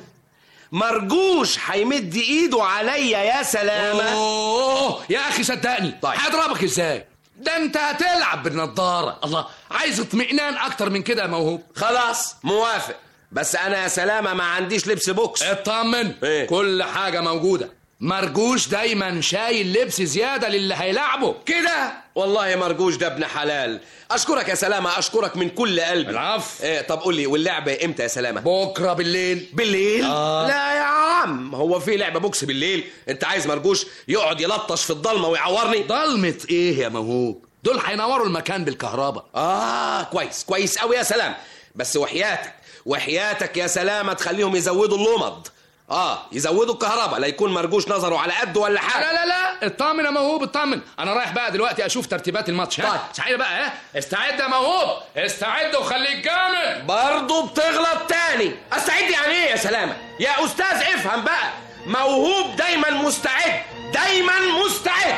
مرجوش هيمد ايده عليا يا سلامة اوه يا اخي صدقني طيب. هضربك ازاي ده انت هتلعب بالنضارة الله عايز اطمئنان اكتر من كده يا موهوب خلاص موافق بس انا يا سلامة ما عنديش لبس بوكس اطمن إيه؟ كل حاجة موجودة مرجوش دايما شايل لبس زيادة للي هيلعبه كده والله مرجوش ده ابن حلال اشكرك يا سلامة اشكرك من كل قلبي العفو ايه طب قول لي واللعبة امتى يا سلامة بكرة بالليل بالليل آه. لا يا عم هو في لعبة بوكس بالليل انت عايز مرجوش يقعد يلطش في الضلمة ويعورني ضلمة ايه يا موهوب دول هينوروا المكان بالكهرباء اه كويس كويس قوي يا سلام بس وحياتك وحياتك يا سلامة تخليهم يزودوا اللمض اه يزودوا الكهرباء لا يكون مرجوش نظره على قده ولا حاجه لا لا لا اطمن يا موهوب اطمن انا رايح بقى دلوقتي اشوف ترتيبات الماتش ها طيب. صحيح بقى ها استعد يا موهوب استعد وخليك جامد برضه بتغلط تاني استعد يعني ايه يا سلامة يا استاذ افهم بقى موهوب دايما مستعد دايما مستعد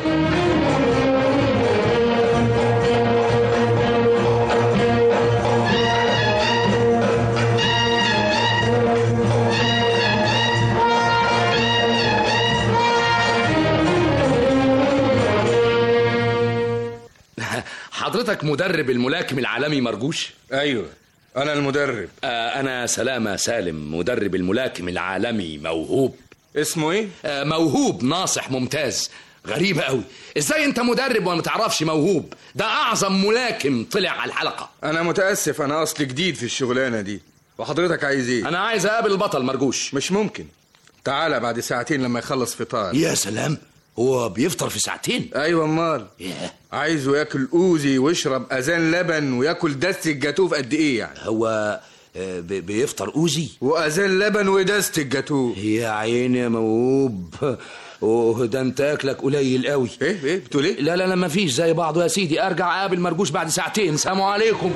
حضرتك مدرب الملاكم العالمي مرجوش ايوه انا المدرب آه انا سلامة سالم مدرب الملاكم العالمي موهوب اسمه ايه آه موهوب ناصح ممتاز غريبة قوي ازاي انت مدرب وما تعرفش موهوب ده اعظم ملاكم طلع على الحلقة انا متاسف انا اصلي جديد في الشغلانه دي وحضرتك عايز ايه انا عايز اقابل البطل مرجوش مش ممكن تعالى بعد ساعتين لما يخلص فطار يا سلام هو بيفطر في ساعتين ايوه امال ياه. عايزه ياكل اوزي ويشرب اذان لبن وياكل دستة جاتوه في قد ايه يعني هو آه، بي- بيفطر اوزي واذان لبن ودستة جاتوه يا عيني يا موهوب اوه ده انت اكلك قليل قوي ايه ايه بتقول ايه لا لا لا مفيش زي بعضه يا سيدي ارجع اقابل مرجوش بعد ساعتين سلام عليكم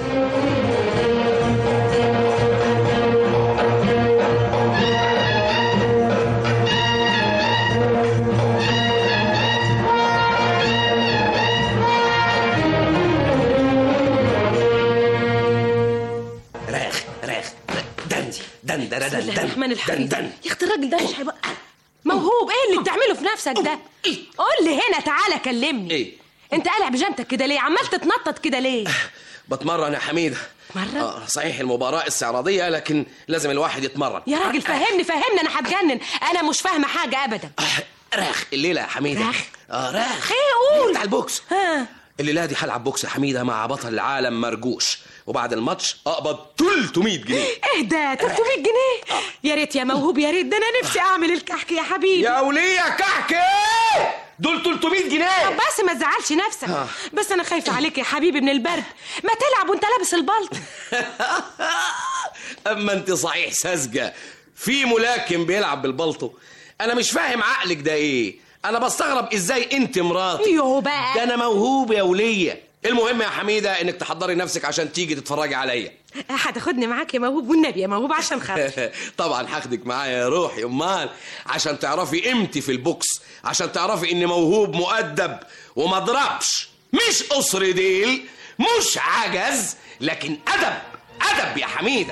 راخ راخ دندي دن دن بسم دن الله دن الرحمن الرحيم دن دن يا اختي الراجل ده مش هيبقى موهوب ايه اللي بتعمله في نفسك ده قول لي هنا تعالى كلمني ايه انت قالع بجنتك كده ليه عمال تتنطط كده ليه بتمرن يا حميدة مرة آه صحيح المباراة استعراضية لكن لازم الواحد يتمرن يا راجل فهمني فهمني انا هتجنن انا مش فاهمه حاجه ابدا رخ الليلة يا حميدة رخ؟ اه رخ ايه قول بتاع البوكس ها الليلة دي هلعب بوكس يا حميدة مع بطل العالم مرجوش وبعد الماتش اقبض 300 جنيه ايه ده 300 جنيه يا ريت يا موهوب يا ريت ده انا نفسي اعمل الكحك يا حبيبي يا وليه كحك ايه دول 300 جنيه طب بس ما تزعلش نفسك آه. بس انا خايفه عليك يا حبيبي من البرد ما تلعب وانت لابس البلط اما انت صحيح ساذجة في ملاكم بيلعب بالبلطو انا مش فاهم عقلك ده ايه انا بستغرب ازاي انت مراتي يوه بقى ده انا موهوب يا ولية المهم يا حميدة انك تحضري نفسك عشان تيجي تتفرجي عليا هتاخدني معاك يا موهوب والنبي يا موهوب عشان خاطر طبعا هاخدك معايا يا روحي امال عشان تعرفي قيمتي في البوكس عشان تعرفي اني موهوب مؤدب وما اضربش مش قصر ديل مش عجز لكن ادب ادب يا حميده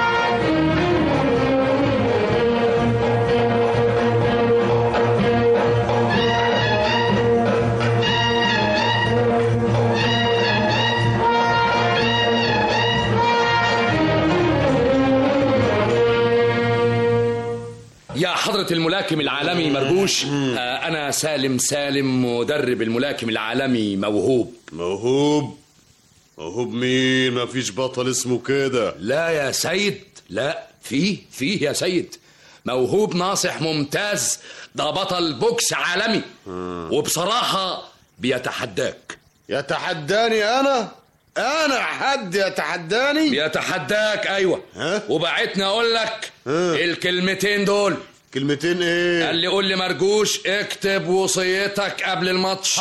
يا حضرة الملاكم العالمي مرجوش آه أنا سالم سالم مدرب الملاكم العالمي موهوب موهوب موهوب مين مفيش بطل اسمه كده لا يا سيد لا فيه فيه يا سيد موهوب ناصح ممتاز ده بطل بوكس عالمي وبصراحة بيتحداك يتحداني انا انا حد يتحداني بيتحداك ايوه وبعتني اقول لك الكلمتين دول كلمتين ايه قال لي قول لي مرجوش اكتب وصيتك قبل الماتش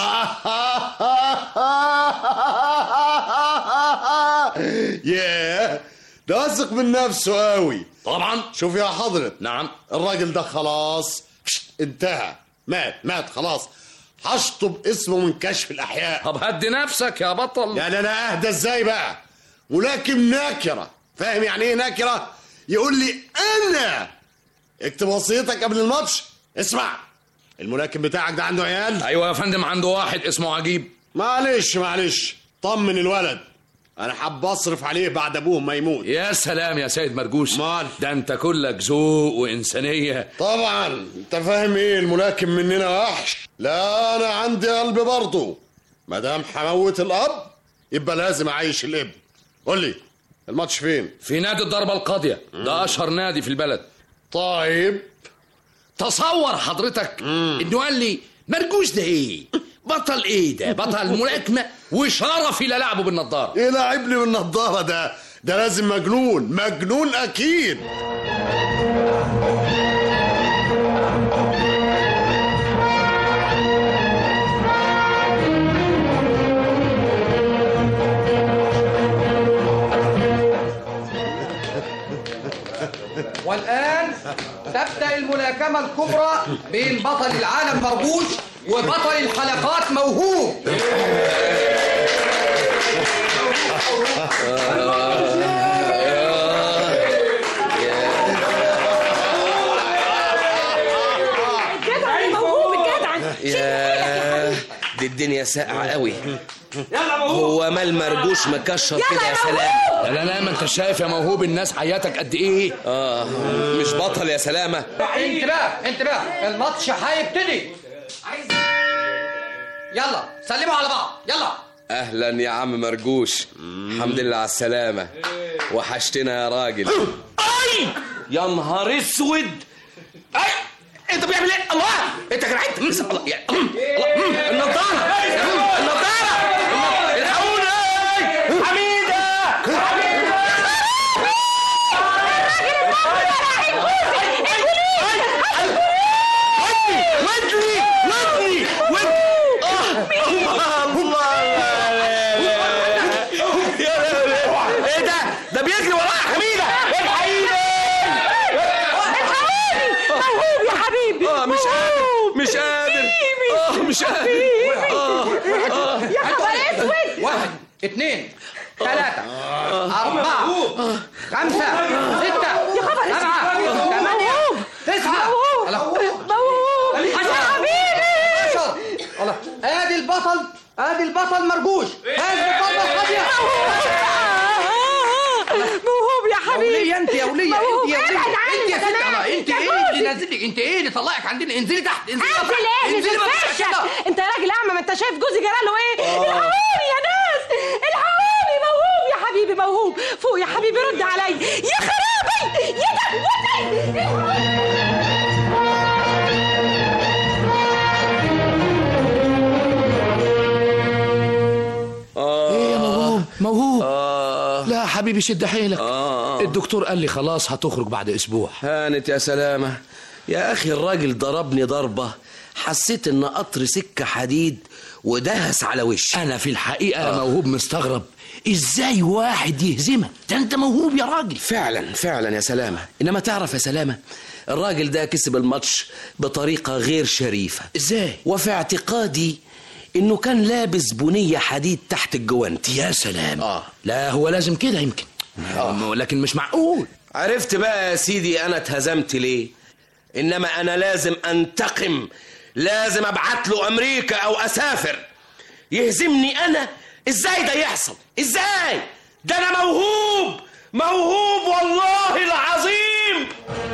ياه ده واثق من نفسه قوي طبعا شوف يا حضرة نعم الراجل ده خلاص انتهى مات مات خلاص هشطب اسمه من كشف الاحياء طب هدي نفسك يا بطل يعني انا اهدى ازاي بقى ملاكم ناكره فاهم يعني ايه ناكره يقول لي انا اكتب وصيتك قبل الماتش اسمع الملاكم بتاعك ده عنده عيال ايوه يا فندم عنده واحد اسمه عجيب معلش معلش طمن الولد انا حاب اصرف عليه بعد ابوه ما يموت يا سلام يا سيد مرجوش مال ده انت كلك ذوق وانسانيه طبعا انت فاهم ايه الملاكم مننا وحش لا انا عندي قلب برضه ما دام هموت الاب يبقى لازم اعيش الابن قول لي الماتش فين في نادي الضربه القاضيه ده اشهر نادي في البلد طيب تصور حضرتك انه قال لي مرجوش ده ايه بطل ايه ده بطل ملاكمه وشرفي للعبه بالنضاره ايه لاعبني بالنضاره ده ده لازم مجنون مجنون اكيد والآن تبدأ الملاكمة الكبرى بين بطل العالم مربوش وبطل الحلقات موهوب الجدع الموهوب الجدع يا دي الدنيا ساقعة قوي هو مال مرجوش مكشر كده يا سلام لا لا لا ما انت شايف يا موهوب الناس حياتك قد ايه اه مش بطل يا سلامة انتباه انتباه الماتش هيبتدي يلا سلموا على بعض يلا اهلا يا عم مرجوش الحمد لله على السلامة وحشتنا يا راجل اي يا نهار اسود اي انت بيعمل ايه الله انت كان عايز الله يا الله النضاره النضاره الحقوني حميده ودني ودني ايه ده ده بيجري ورايا حميده الحقيني موهوب يا حبيبي اه مش قادر مش قادر اه مش قادر اه اه يا خبر اسود واحد اثنين ثلاثة أربعة خمسة ستة يا خبر سبعة اسود ثمانية تسعة موهوب الله. موهوب يا عشرة حبيبي عشر الله ادي البطل ادي البطل مرجوش هز البطل فاضيه موهوب يا حبيبي وليه انت يا وليه موهوب، انت يا وليه ابعد عني انت يا ست كمان. الله انت يا ايه اللي جوزي. نازلك انت ايه اللي طلعك عندنا انزلي تحت انزلي انزل تحت ايه انزلي نزل ما تبقاش فرشة كده. انت راجل اعمى ما انت شايف جوزي جراله ايه آه. الحقوني يا ناس الحقوني موهوب يا حبيبي موهوب فوق يا حبيبي رد عليا يا خرابي يا دهوتي ايه يا موهوب موهوب لا حبيبي شد حيلك الدكتور قال لي خلاص هتخرج بعد اسبوع هانت يا سلامة يا أخي الراجل ضربني ضربة حسيت إن قطر سكة حديد ودهس على وشي انا في الحقيقه آه. موهوب مستغرب ازاي واحد يهزمك ده انت موهوب يا راجل فعلا فعلا يا سلامة إنما تعرف يا سلامة الراجل ده كسب الماتش بطريقة غير شريفة ازاي وفي اعتقادي إنه كان لابس بنية حديد تحت الجوانتي يا سلام آه لا هو لازم كده يمكن آه. لكن مش معقول عرفت بقى يا سيدي أنا اتهزمت ليه إنما أنا لازم أنتقم لازم أبعت له أمريكا أو أسافر يهزمني أنا إزاي ده يحصل إزاي ده أنا موهوب موهوب والله العظيم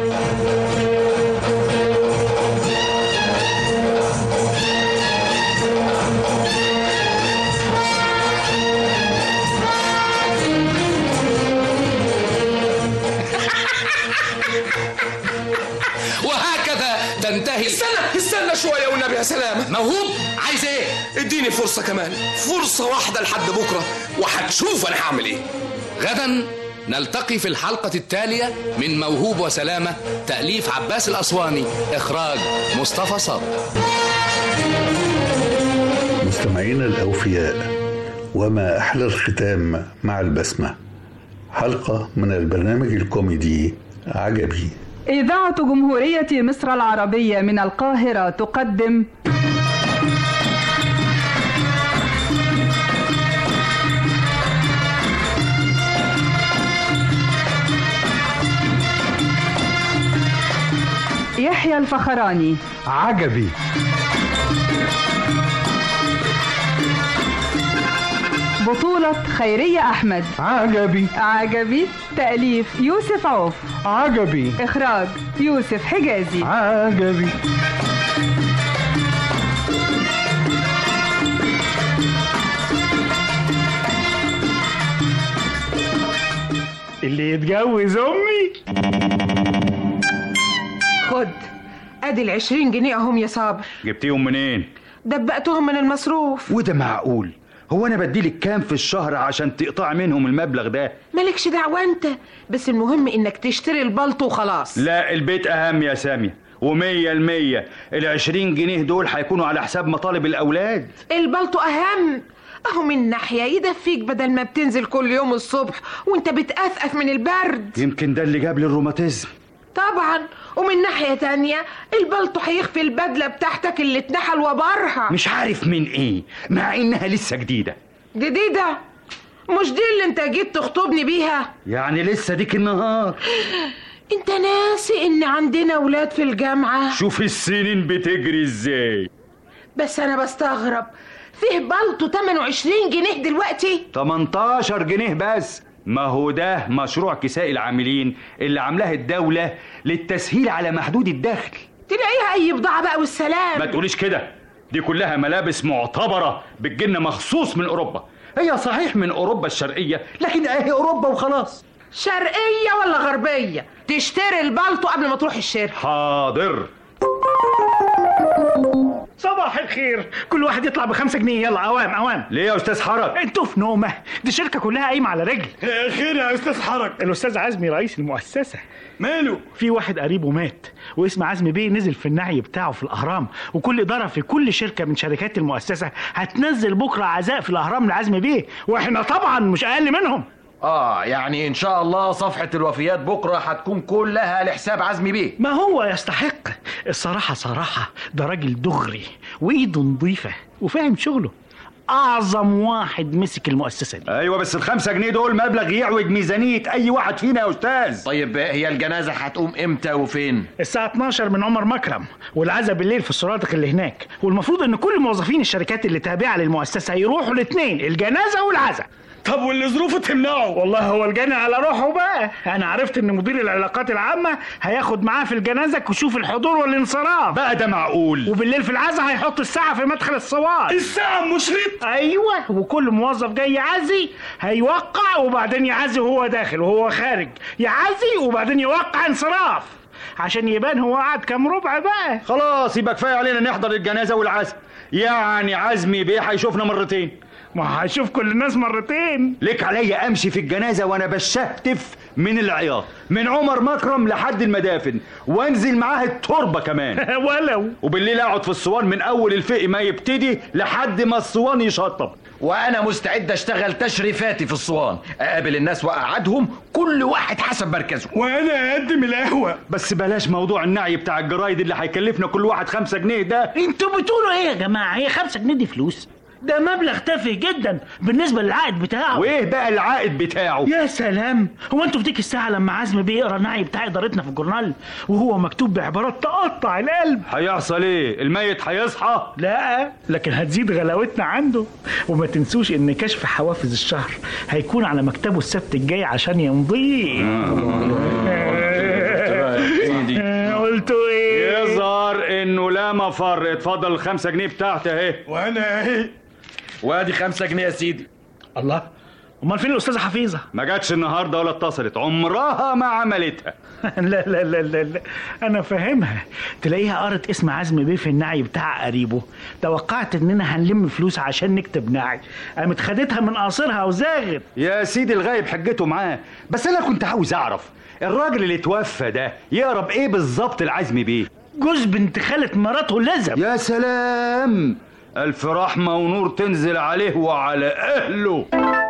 وهكذا تنتهي استنى استنى شوية والنبي يا سلامة موهوب عايز ايه اديني فرصة كمان فرصة واحدة لحد بكرة وهتشوف أنا هعمل إيه غدا نلتقي في الحلقة التالية من موهوب وسلامة تأليف عباس الأسواني إخراج مصطفى صابر مستمعينا الأوفياء وما أحلى الختام مع البسمة حلقة من البرنامج الكوميدي عجبي إذاعة جمهورية مصر العربية من القاهرة تقدم يحيى الفخراني عجبي بطولة خيرية أحمد عجبي عجبي تأليف يوسف عوف عجبي إخراج يوسف حجازي عجبي اللي يتجوز امي خد ادي العشرين جنيه اهم يا صابر جبتيهم منين؟ دبقتهم من المصروف وده معقول هو انا بديلك كام في الشهر عشان تقطع منهم المبلغ ده مالكش دعوة انت بس المهم انك تشتري البلطو وخلاص لا البيت اهم يا سامية ومية المية العشرين جنيه دول هيكونوا على حساب مطالب الاولاد البلطو اهم اهو من ناحية يدفيك بدل ما بتنزل كل يوم الصبح وانت بتقفقف من البرد يمكن ده اللي جاب لي الروماتيزم طبعا ومن ناحية تانية البلطو هيخفي البدلة بتاعتك اللي اتنحل وبرها مش عارف من ايه مع انها لسه جديدة جديدة مش دي اللي انت جيت تخطبني بيها يعني لسه ديك النهار انت ناسي ان عندنا ولاد في الجامعة شوف السنين بتجري ازاي بس انا بستغرب فيه بلطو 28 جنيه دلوقتي 18 جنيه بس ما هو ده مشروع كساء العاملين اللي عاملاه الدولة للتسهيل على محدود الدخل تلاقيها اي بضاعة بقى والسلام ما تقوليش كده دي كلها ملابس معتبرة بتجيلنا مخصوص من أوروبا هي صحيح من أوروبا الشرقية لكن أهي أوروبا وخلاص شرقية ولا غربية تشتري البلطو قبل ما تروح الشركة حاضر صباح الخير كل واحد يطلع بخمسة جنيه يلا اوام اوام ليه يا استاذ حرج انتوا في نومه دي الشركه كلها قايمه على رجل خير يا استاذ حرج الاستاذ عزمي رئيس المؤسسه ماله في واحد قريبه مات واسم عزمي بيه نزل في النعي بتاعه في الاهرام وكل اداره في كل شركه من شركات المؤسسه هتنزل بكره عزاء في الاهرام لعزمي بيه واحنا طبعا مش اقل منهم اه يعني ان شاء الله صفحة الوفيات بكرة هتكون كلها لحساب عزمي بيه ما هو يستحق الصراحة صراحة ده راجل دغري وإيده نظيفة وفاهم شغله اعظم واحد مسك المؤسسه دي ايوه بس الخمسة جنيه دول مبلغ يعوج ميزانيه اي واحد فينا يا استاذ طيب هي الجنازه هتقوم امتى وفين الساعة 12 من عمر مكرم والعزاء بالليل في السرادق اللي هناك والمفروض ان كل موظفين الشركات اللي تابعة للمؤسسة يروحوا الاثنين الجنازة والعزاء طب واللي ظروفه تمنعه والله هو الجاني على روحه بقى انا عرفت ان مدير العلاقات العامة هياخد معاه في الجنازة كشوف الحضور والانصراف بقى ده معقول وبالليل في العزاء هيحط الساعة في مدخل الصوان الساعة مشرط ايوه وكل موظف جاي يعزي هيوقع وبعدين يعزي وهو داخل وهو خارج يعزي وبعدين يوقع انصراف عشان يبان هو قعد كام ربع بقى خلاص يبقى كفايه علينا نحضر الجنازه والعزاء يعني عزمي بيه هيشوفنا مرتين ما هيشوف كل الناس مرتين ليك عليا امشي في الجنازه وانا بشهتف من العياط من عمر مكرم لحد المدافن وانزل معاه التربه كمان ولو وبالليل اقعد في الصوان من اول الفقي ما يبتدي لحد ما الصوان يشطب وانا مستعد اشتغل تشريفاتي في الصوان اقابل الناس واقعدهم كل واحد حسب مركزه وانا اقدم القهوه بس بلاش موضوع النعي بتاع الجرايد اللي هيكلفنا كل واحد خمسة جنيه ده انتوا بتقولوا ايه يا جماعة هي خمسة جنيه دي فلوس ده مبلغ تافه جدا بالنسبة للعائد بتاعه وايه بقى العائد بتاعه يا سلام هو انتوا في ديك الساعة لما عزمي بيقرا النعي بتاع ادارتنا في الجورنال وهو مكتوب بعبارات تقطع القلب هيحصل ايه الميت هيصحى لا لكن هتزيد غلاوتنا عنده وما تنسوش ان كشف حوافز الشهر هيكون على مكتبه السبت الجاي عشان يمضيه قلتوا ايه يظهر انه لا مفر اتفضل الخمسة جنيه بتاعتي اهي وانا اهي وادي خمسة جنيه يا سيدي الله امال فين الاستاذه حفيظه ما جاتش النهارده ولا اتصلت عمرها ما عملتها لا لا لا لا, لا. انا فاهمها تلاقيها قرت اسم عزمي بيه في النعي بتاع قريبه توقعت اننا هنلم فلوس عشان نكتب نعي قامت خدتها من قاصرها وزاغت يا سيدي الغايب حجته معاه بس انا كنت عاوز اعرف الراجل اللي توفى ده يقرب ايه بالظبط العزمي بيه جوز بنت خالة مراته لزم يا سلام الف رحمه ونور تنزل عليه وعلى اهله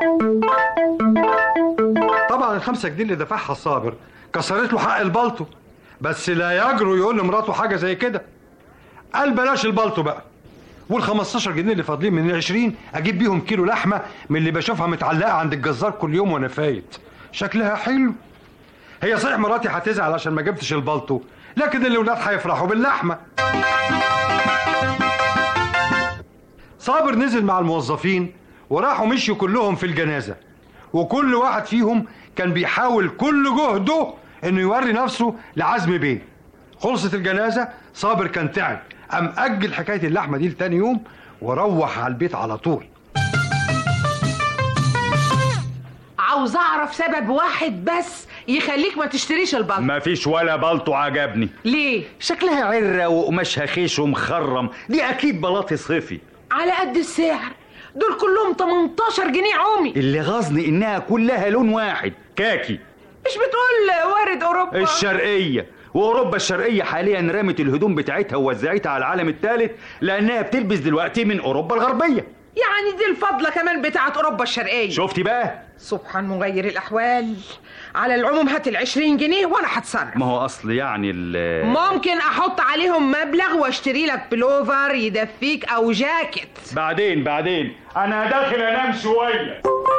طبعا الخمسة جنيه اللي دفعها صابر كسرت له حق البلطو بس لا يجرؤ يقول لمراته حاجة زي كده قال بلاش البلطو بقى وال 15 جنيه اللي فاضلين من ال 20 اجيب بيهم كيلو لحمه من اللي بشوفها متعلقه عند الجزار كل يوم وانا فايت شكلها حلو هي صحيح مراتي هتزعل عشان ما جبتش البلطو لكن الاولاد هيفرحوا باللحمه صابر نزل مع الموظفين وراحوا مشيوا كلهم في الجنازه وكل واحد فيهم كان بيحاول كل جهده انه يوري نفسه لعزم بيه خلصت الجنازه صابر كان تعب قام اجل حكايه اللحمه دي لتاني يوم وروح على البيت على طول عاوز اعرف سبب واحد بس يخليك ما تشتريش البلطو ما فيش ولا بلطو عجبني ليه شكلها عرة وقماشها خيش ومخرم دي اكيد بلاطي صيفي على قد السعر دول كلهم 18 جنيه عمي اللي غاظني انها كلها لون واحد كاكي مش بتقول وارد اوروبا الشرقية واوروبا الشرقية حاليا رمت الهدوم بتاعتها ووزعتها على العالم الثالث لانها بتلبس دلوقتي من اوروبا الغربية يعني دي الفضلة كمان بتاعت اوروبا الشرقية شفتي بقى سبحان مغير الاحوال على العموم هات ال 20 جنيه وانا هتصرف ما هو اصل يعني ال ممكن احط عليهم مبلغ واشتري لك بلوفر يدفيك او جاكيت بعدين بعدين انا داخل انام شويه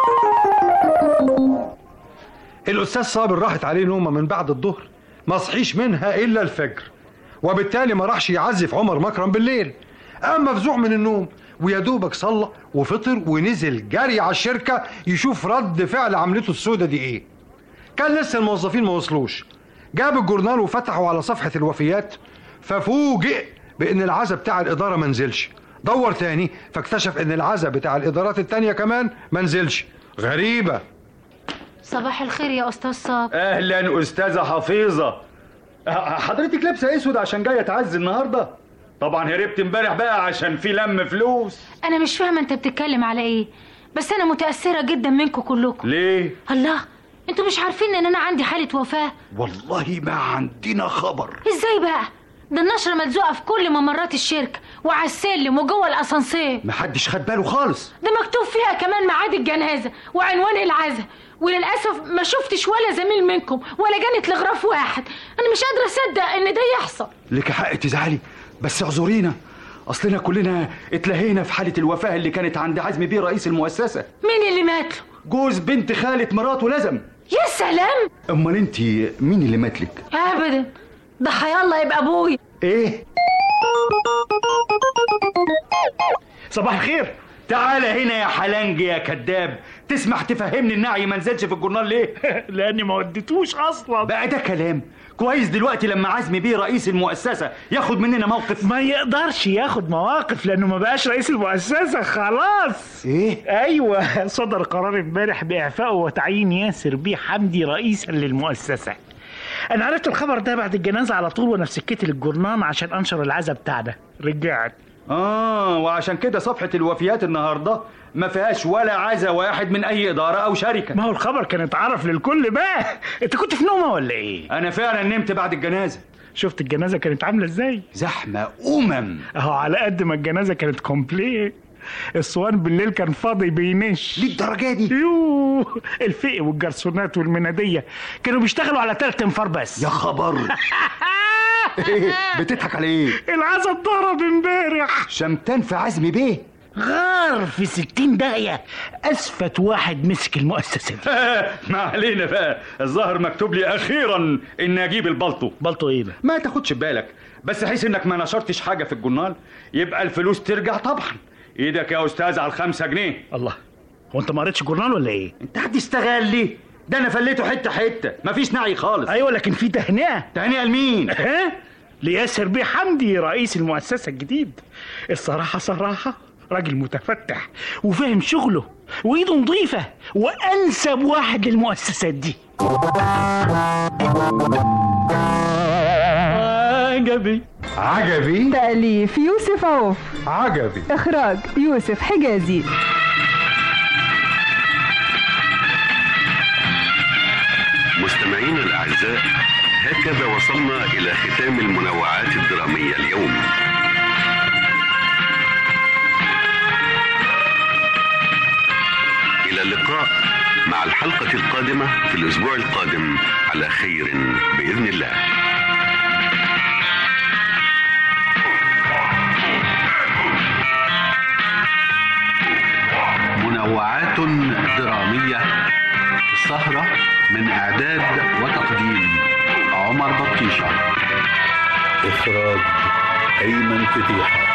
الاستاذ صابر راحت عليه نومه من بعد الظهر ما صحيش منها الا الفجر وبالتالي ما راحش يعزف عمر مكرم بالليل قام مفزوع من النوم ويا دوبك صلى وفطر ونزل جري على الشركه يشوف رد فعل عملته السودة دي ايه كان لسه الموظفين ما وصلوش جاب الجورنال وفتحوا على صفحه الوفيات ففوجئ بان العزا بتاع الاداره ما نزلش دور تاني فاكتشف ان العزا بتاع الادارات التانية كمان ما نزلش غريبه صباح الخير يا استاذ صابر اهلا استاذه حفيظه ح- حضرتك لابسه اسود عشان جايه تعزي النهارده طبعا هربت امبارح بقى عشان في لم فلوس انا مش فاهمه انت بتتكلم على ايه بس انا متاثره جدا منكم كلكم ليه الله انتوا مش عارفين ان انا عندي حاله وفاه والله ما عندنا خبر ازاي بقى ده النشره ملزوقه في كل ممرات الشركه وعلى السلم وجوه الاسانسير محدش خد باله خالص ده مكتوب فيها كمان ميعاد الجنازه وعنوان العزاء وللاسف ما شفتش ولا زميل منكم ولا جانت لغراف واحد انا مش قادره اصدق ان ده يحصل لك حق تزعلي بس اعذرينا اصلنا كلنا اتلهينا في حاله الوفاه اللي كانت عند عزمي بيه رئيس المؤسسه مين اللي مات له جوز بنت خاله مراته لازم يا سلام امال انت مين اللي مات لك ابدا ده حيالله يبقى ابوي ايه صباح الخير تعال هنا يا حلنج يا كذاب تسمح تفهمني النعي ما نزلش في الجورنال ليه لاني ما وديتوش اصلا بقى ده كلام كويس دلوقتي لما عزمي بيه رئيس المؤسسه ياخد مننا موقف ما يقدرش ياخد مواقف لانه ما بقاش رئيس المؤسسه خلاص ايه ايوه صدر قرار امبارح باعفائه وتعيين ياسر بيه حمدي رئيسا للمؤسسه انا عرفت الخبر ده بعد الجنازه على طول وانا في سكتي للجورنان عشان انشر العزا بتاعنا رجعت اه وعشان كده صفحه الوفيات النهارده ما فيهاش ولا عزا واحد من اي اداره او شركه ما هو الخبر كان اتعرف للكل بقى انت كنت في نومه ولا ايه انا فعلا نمت بعد الجنازه شفت الجنازه كانت عامله ازاي زحمه امم اهو على قد ما الجنازه كانت كومبليت الصوان بالليل كان فاضي بينش للدرجه دي يوه الفقي والجرسونات والمناديه كانوا بيشتغلوا على تلات انفار بس يا خبر ايه بتضحك على ايه العزا اتضرب امبارح شمتان في عزمي بيه غار في ستين داهية أسفت واحد مسك المؤسسة دي ما علينا بقى الظاهر مكتوب لي أخيرا إني أجيب البلطو بلطو إيه ده؟ ما تاخدش بالك بس حيث إنك ما نشرتش حاجة في الجورنال يبقى الفلوس ترجع طبعا إيدك يا أستاذ على الخمسة جنيه الله هو أنت ما قريتش جورنال ولا إيه؟ أنت هتستغل ليه؟ ده أنا فليته حتة حتة مفيش نعي خالص أيوة لكن في تهنئة تهنئة لمين؟ ها؟ لياسر بيه حمدي رئيس المؤسسة الجديد الصراحة صراحة راجل متفتح وفاهم شغله وايده نظيفة وانسب واحد للمؤسسات دي عجبي عجبي تأليف يوسف عوف عجبي إخراج يوسف حجازي مستمعينا الأعزاء هكذا وصلنا إلى ختام المنوعات الدرامية اليوم إلى اللقاء مع الحلقة القادمة في الأسبوع القادم على خير بإذن الله منوعات درامية السهرة من إعداد وتقديم عمر بطيشة إخراج أيمن فتيحة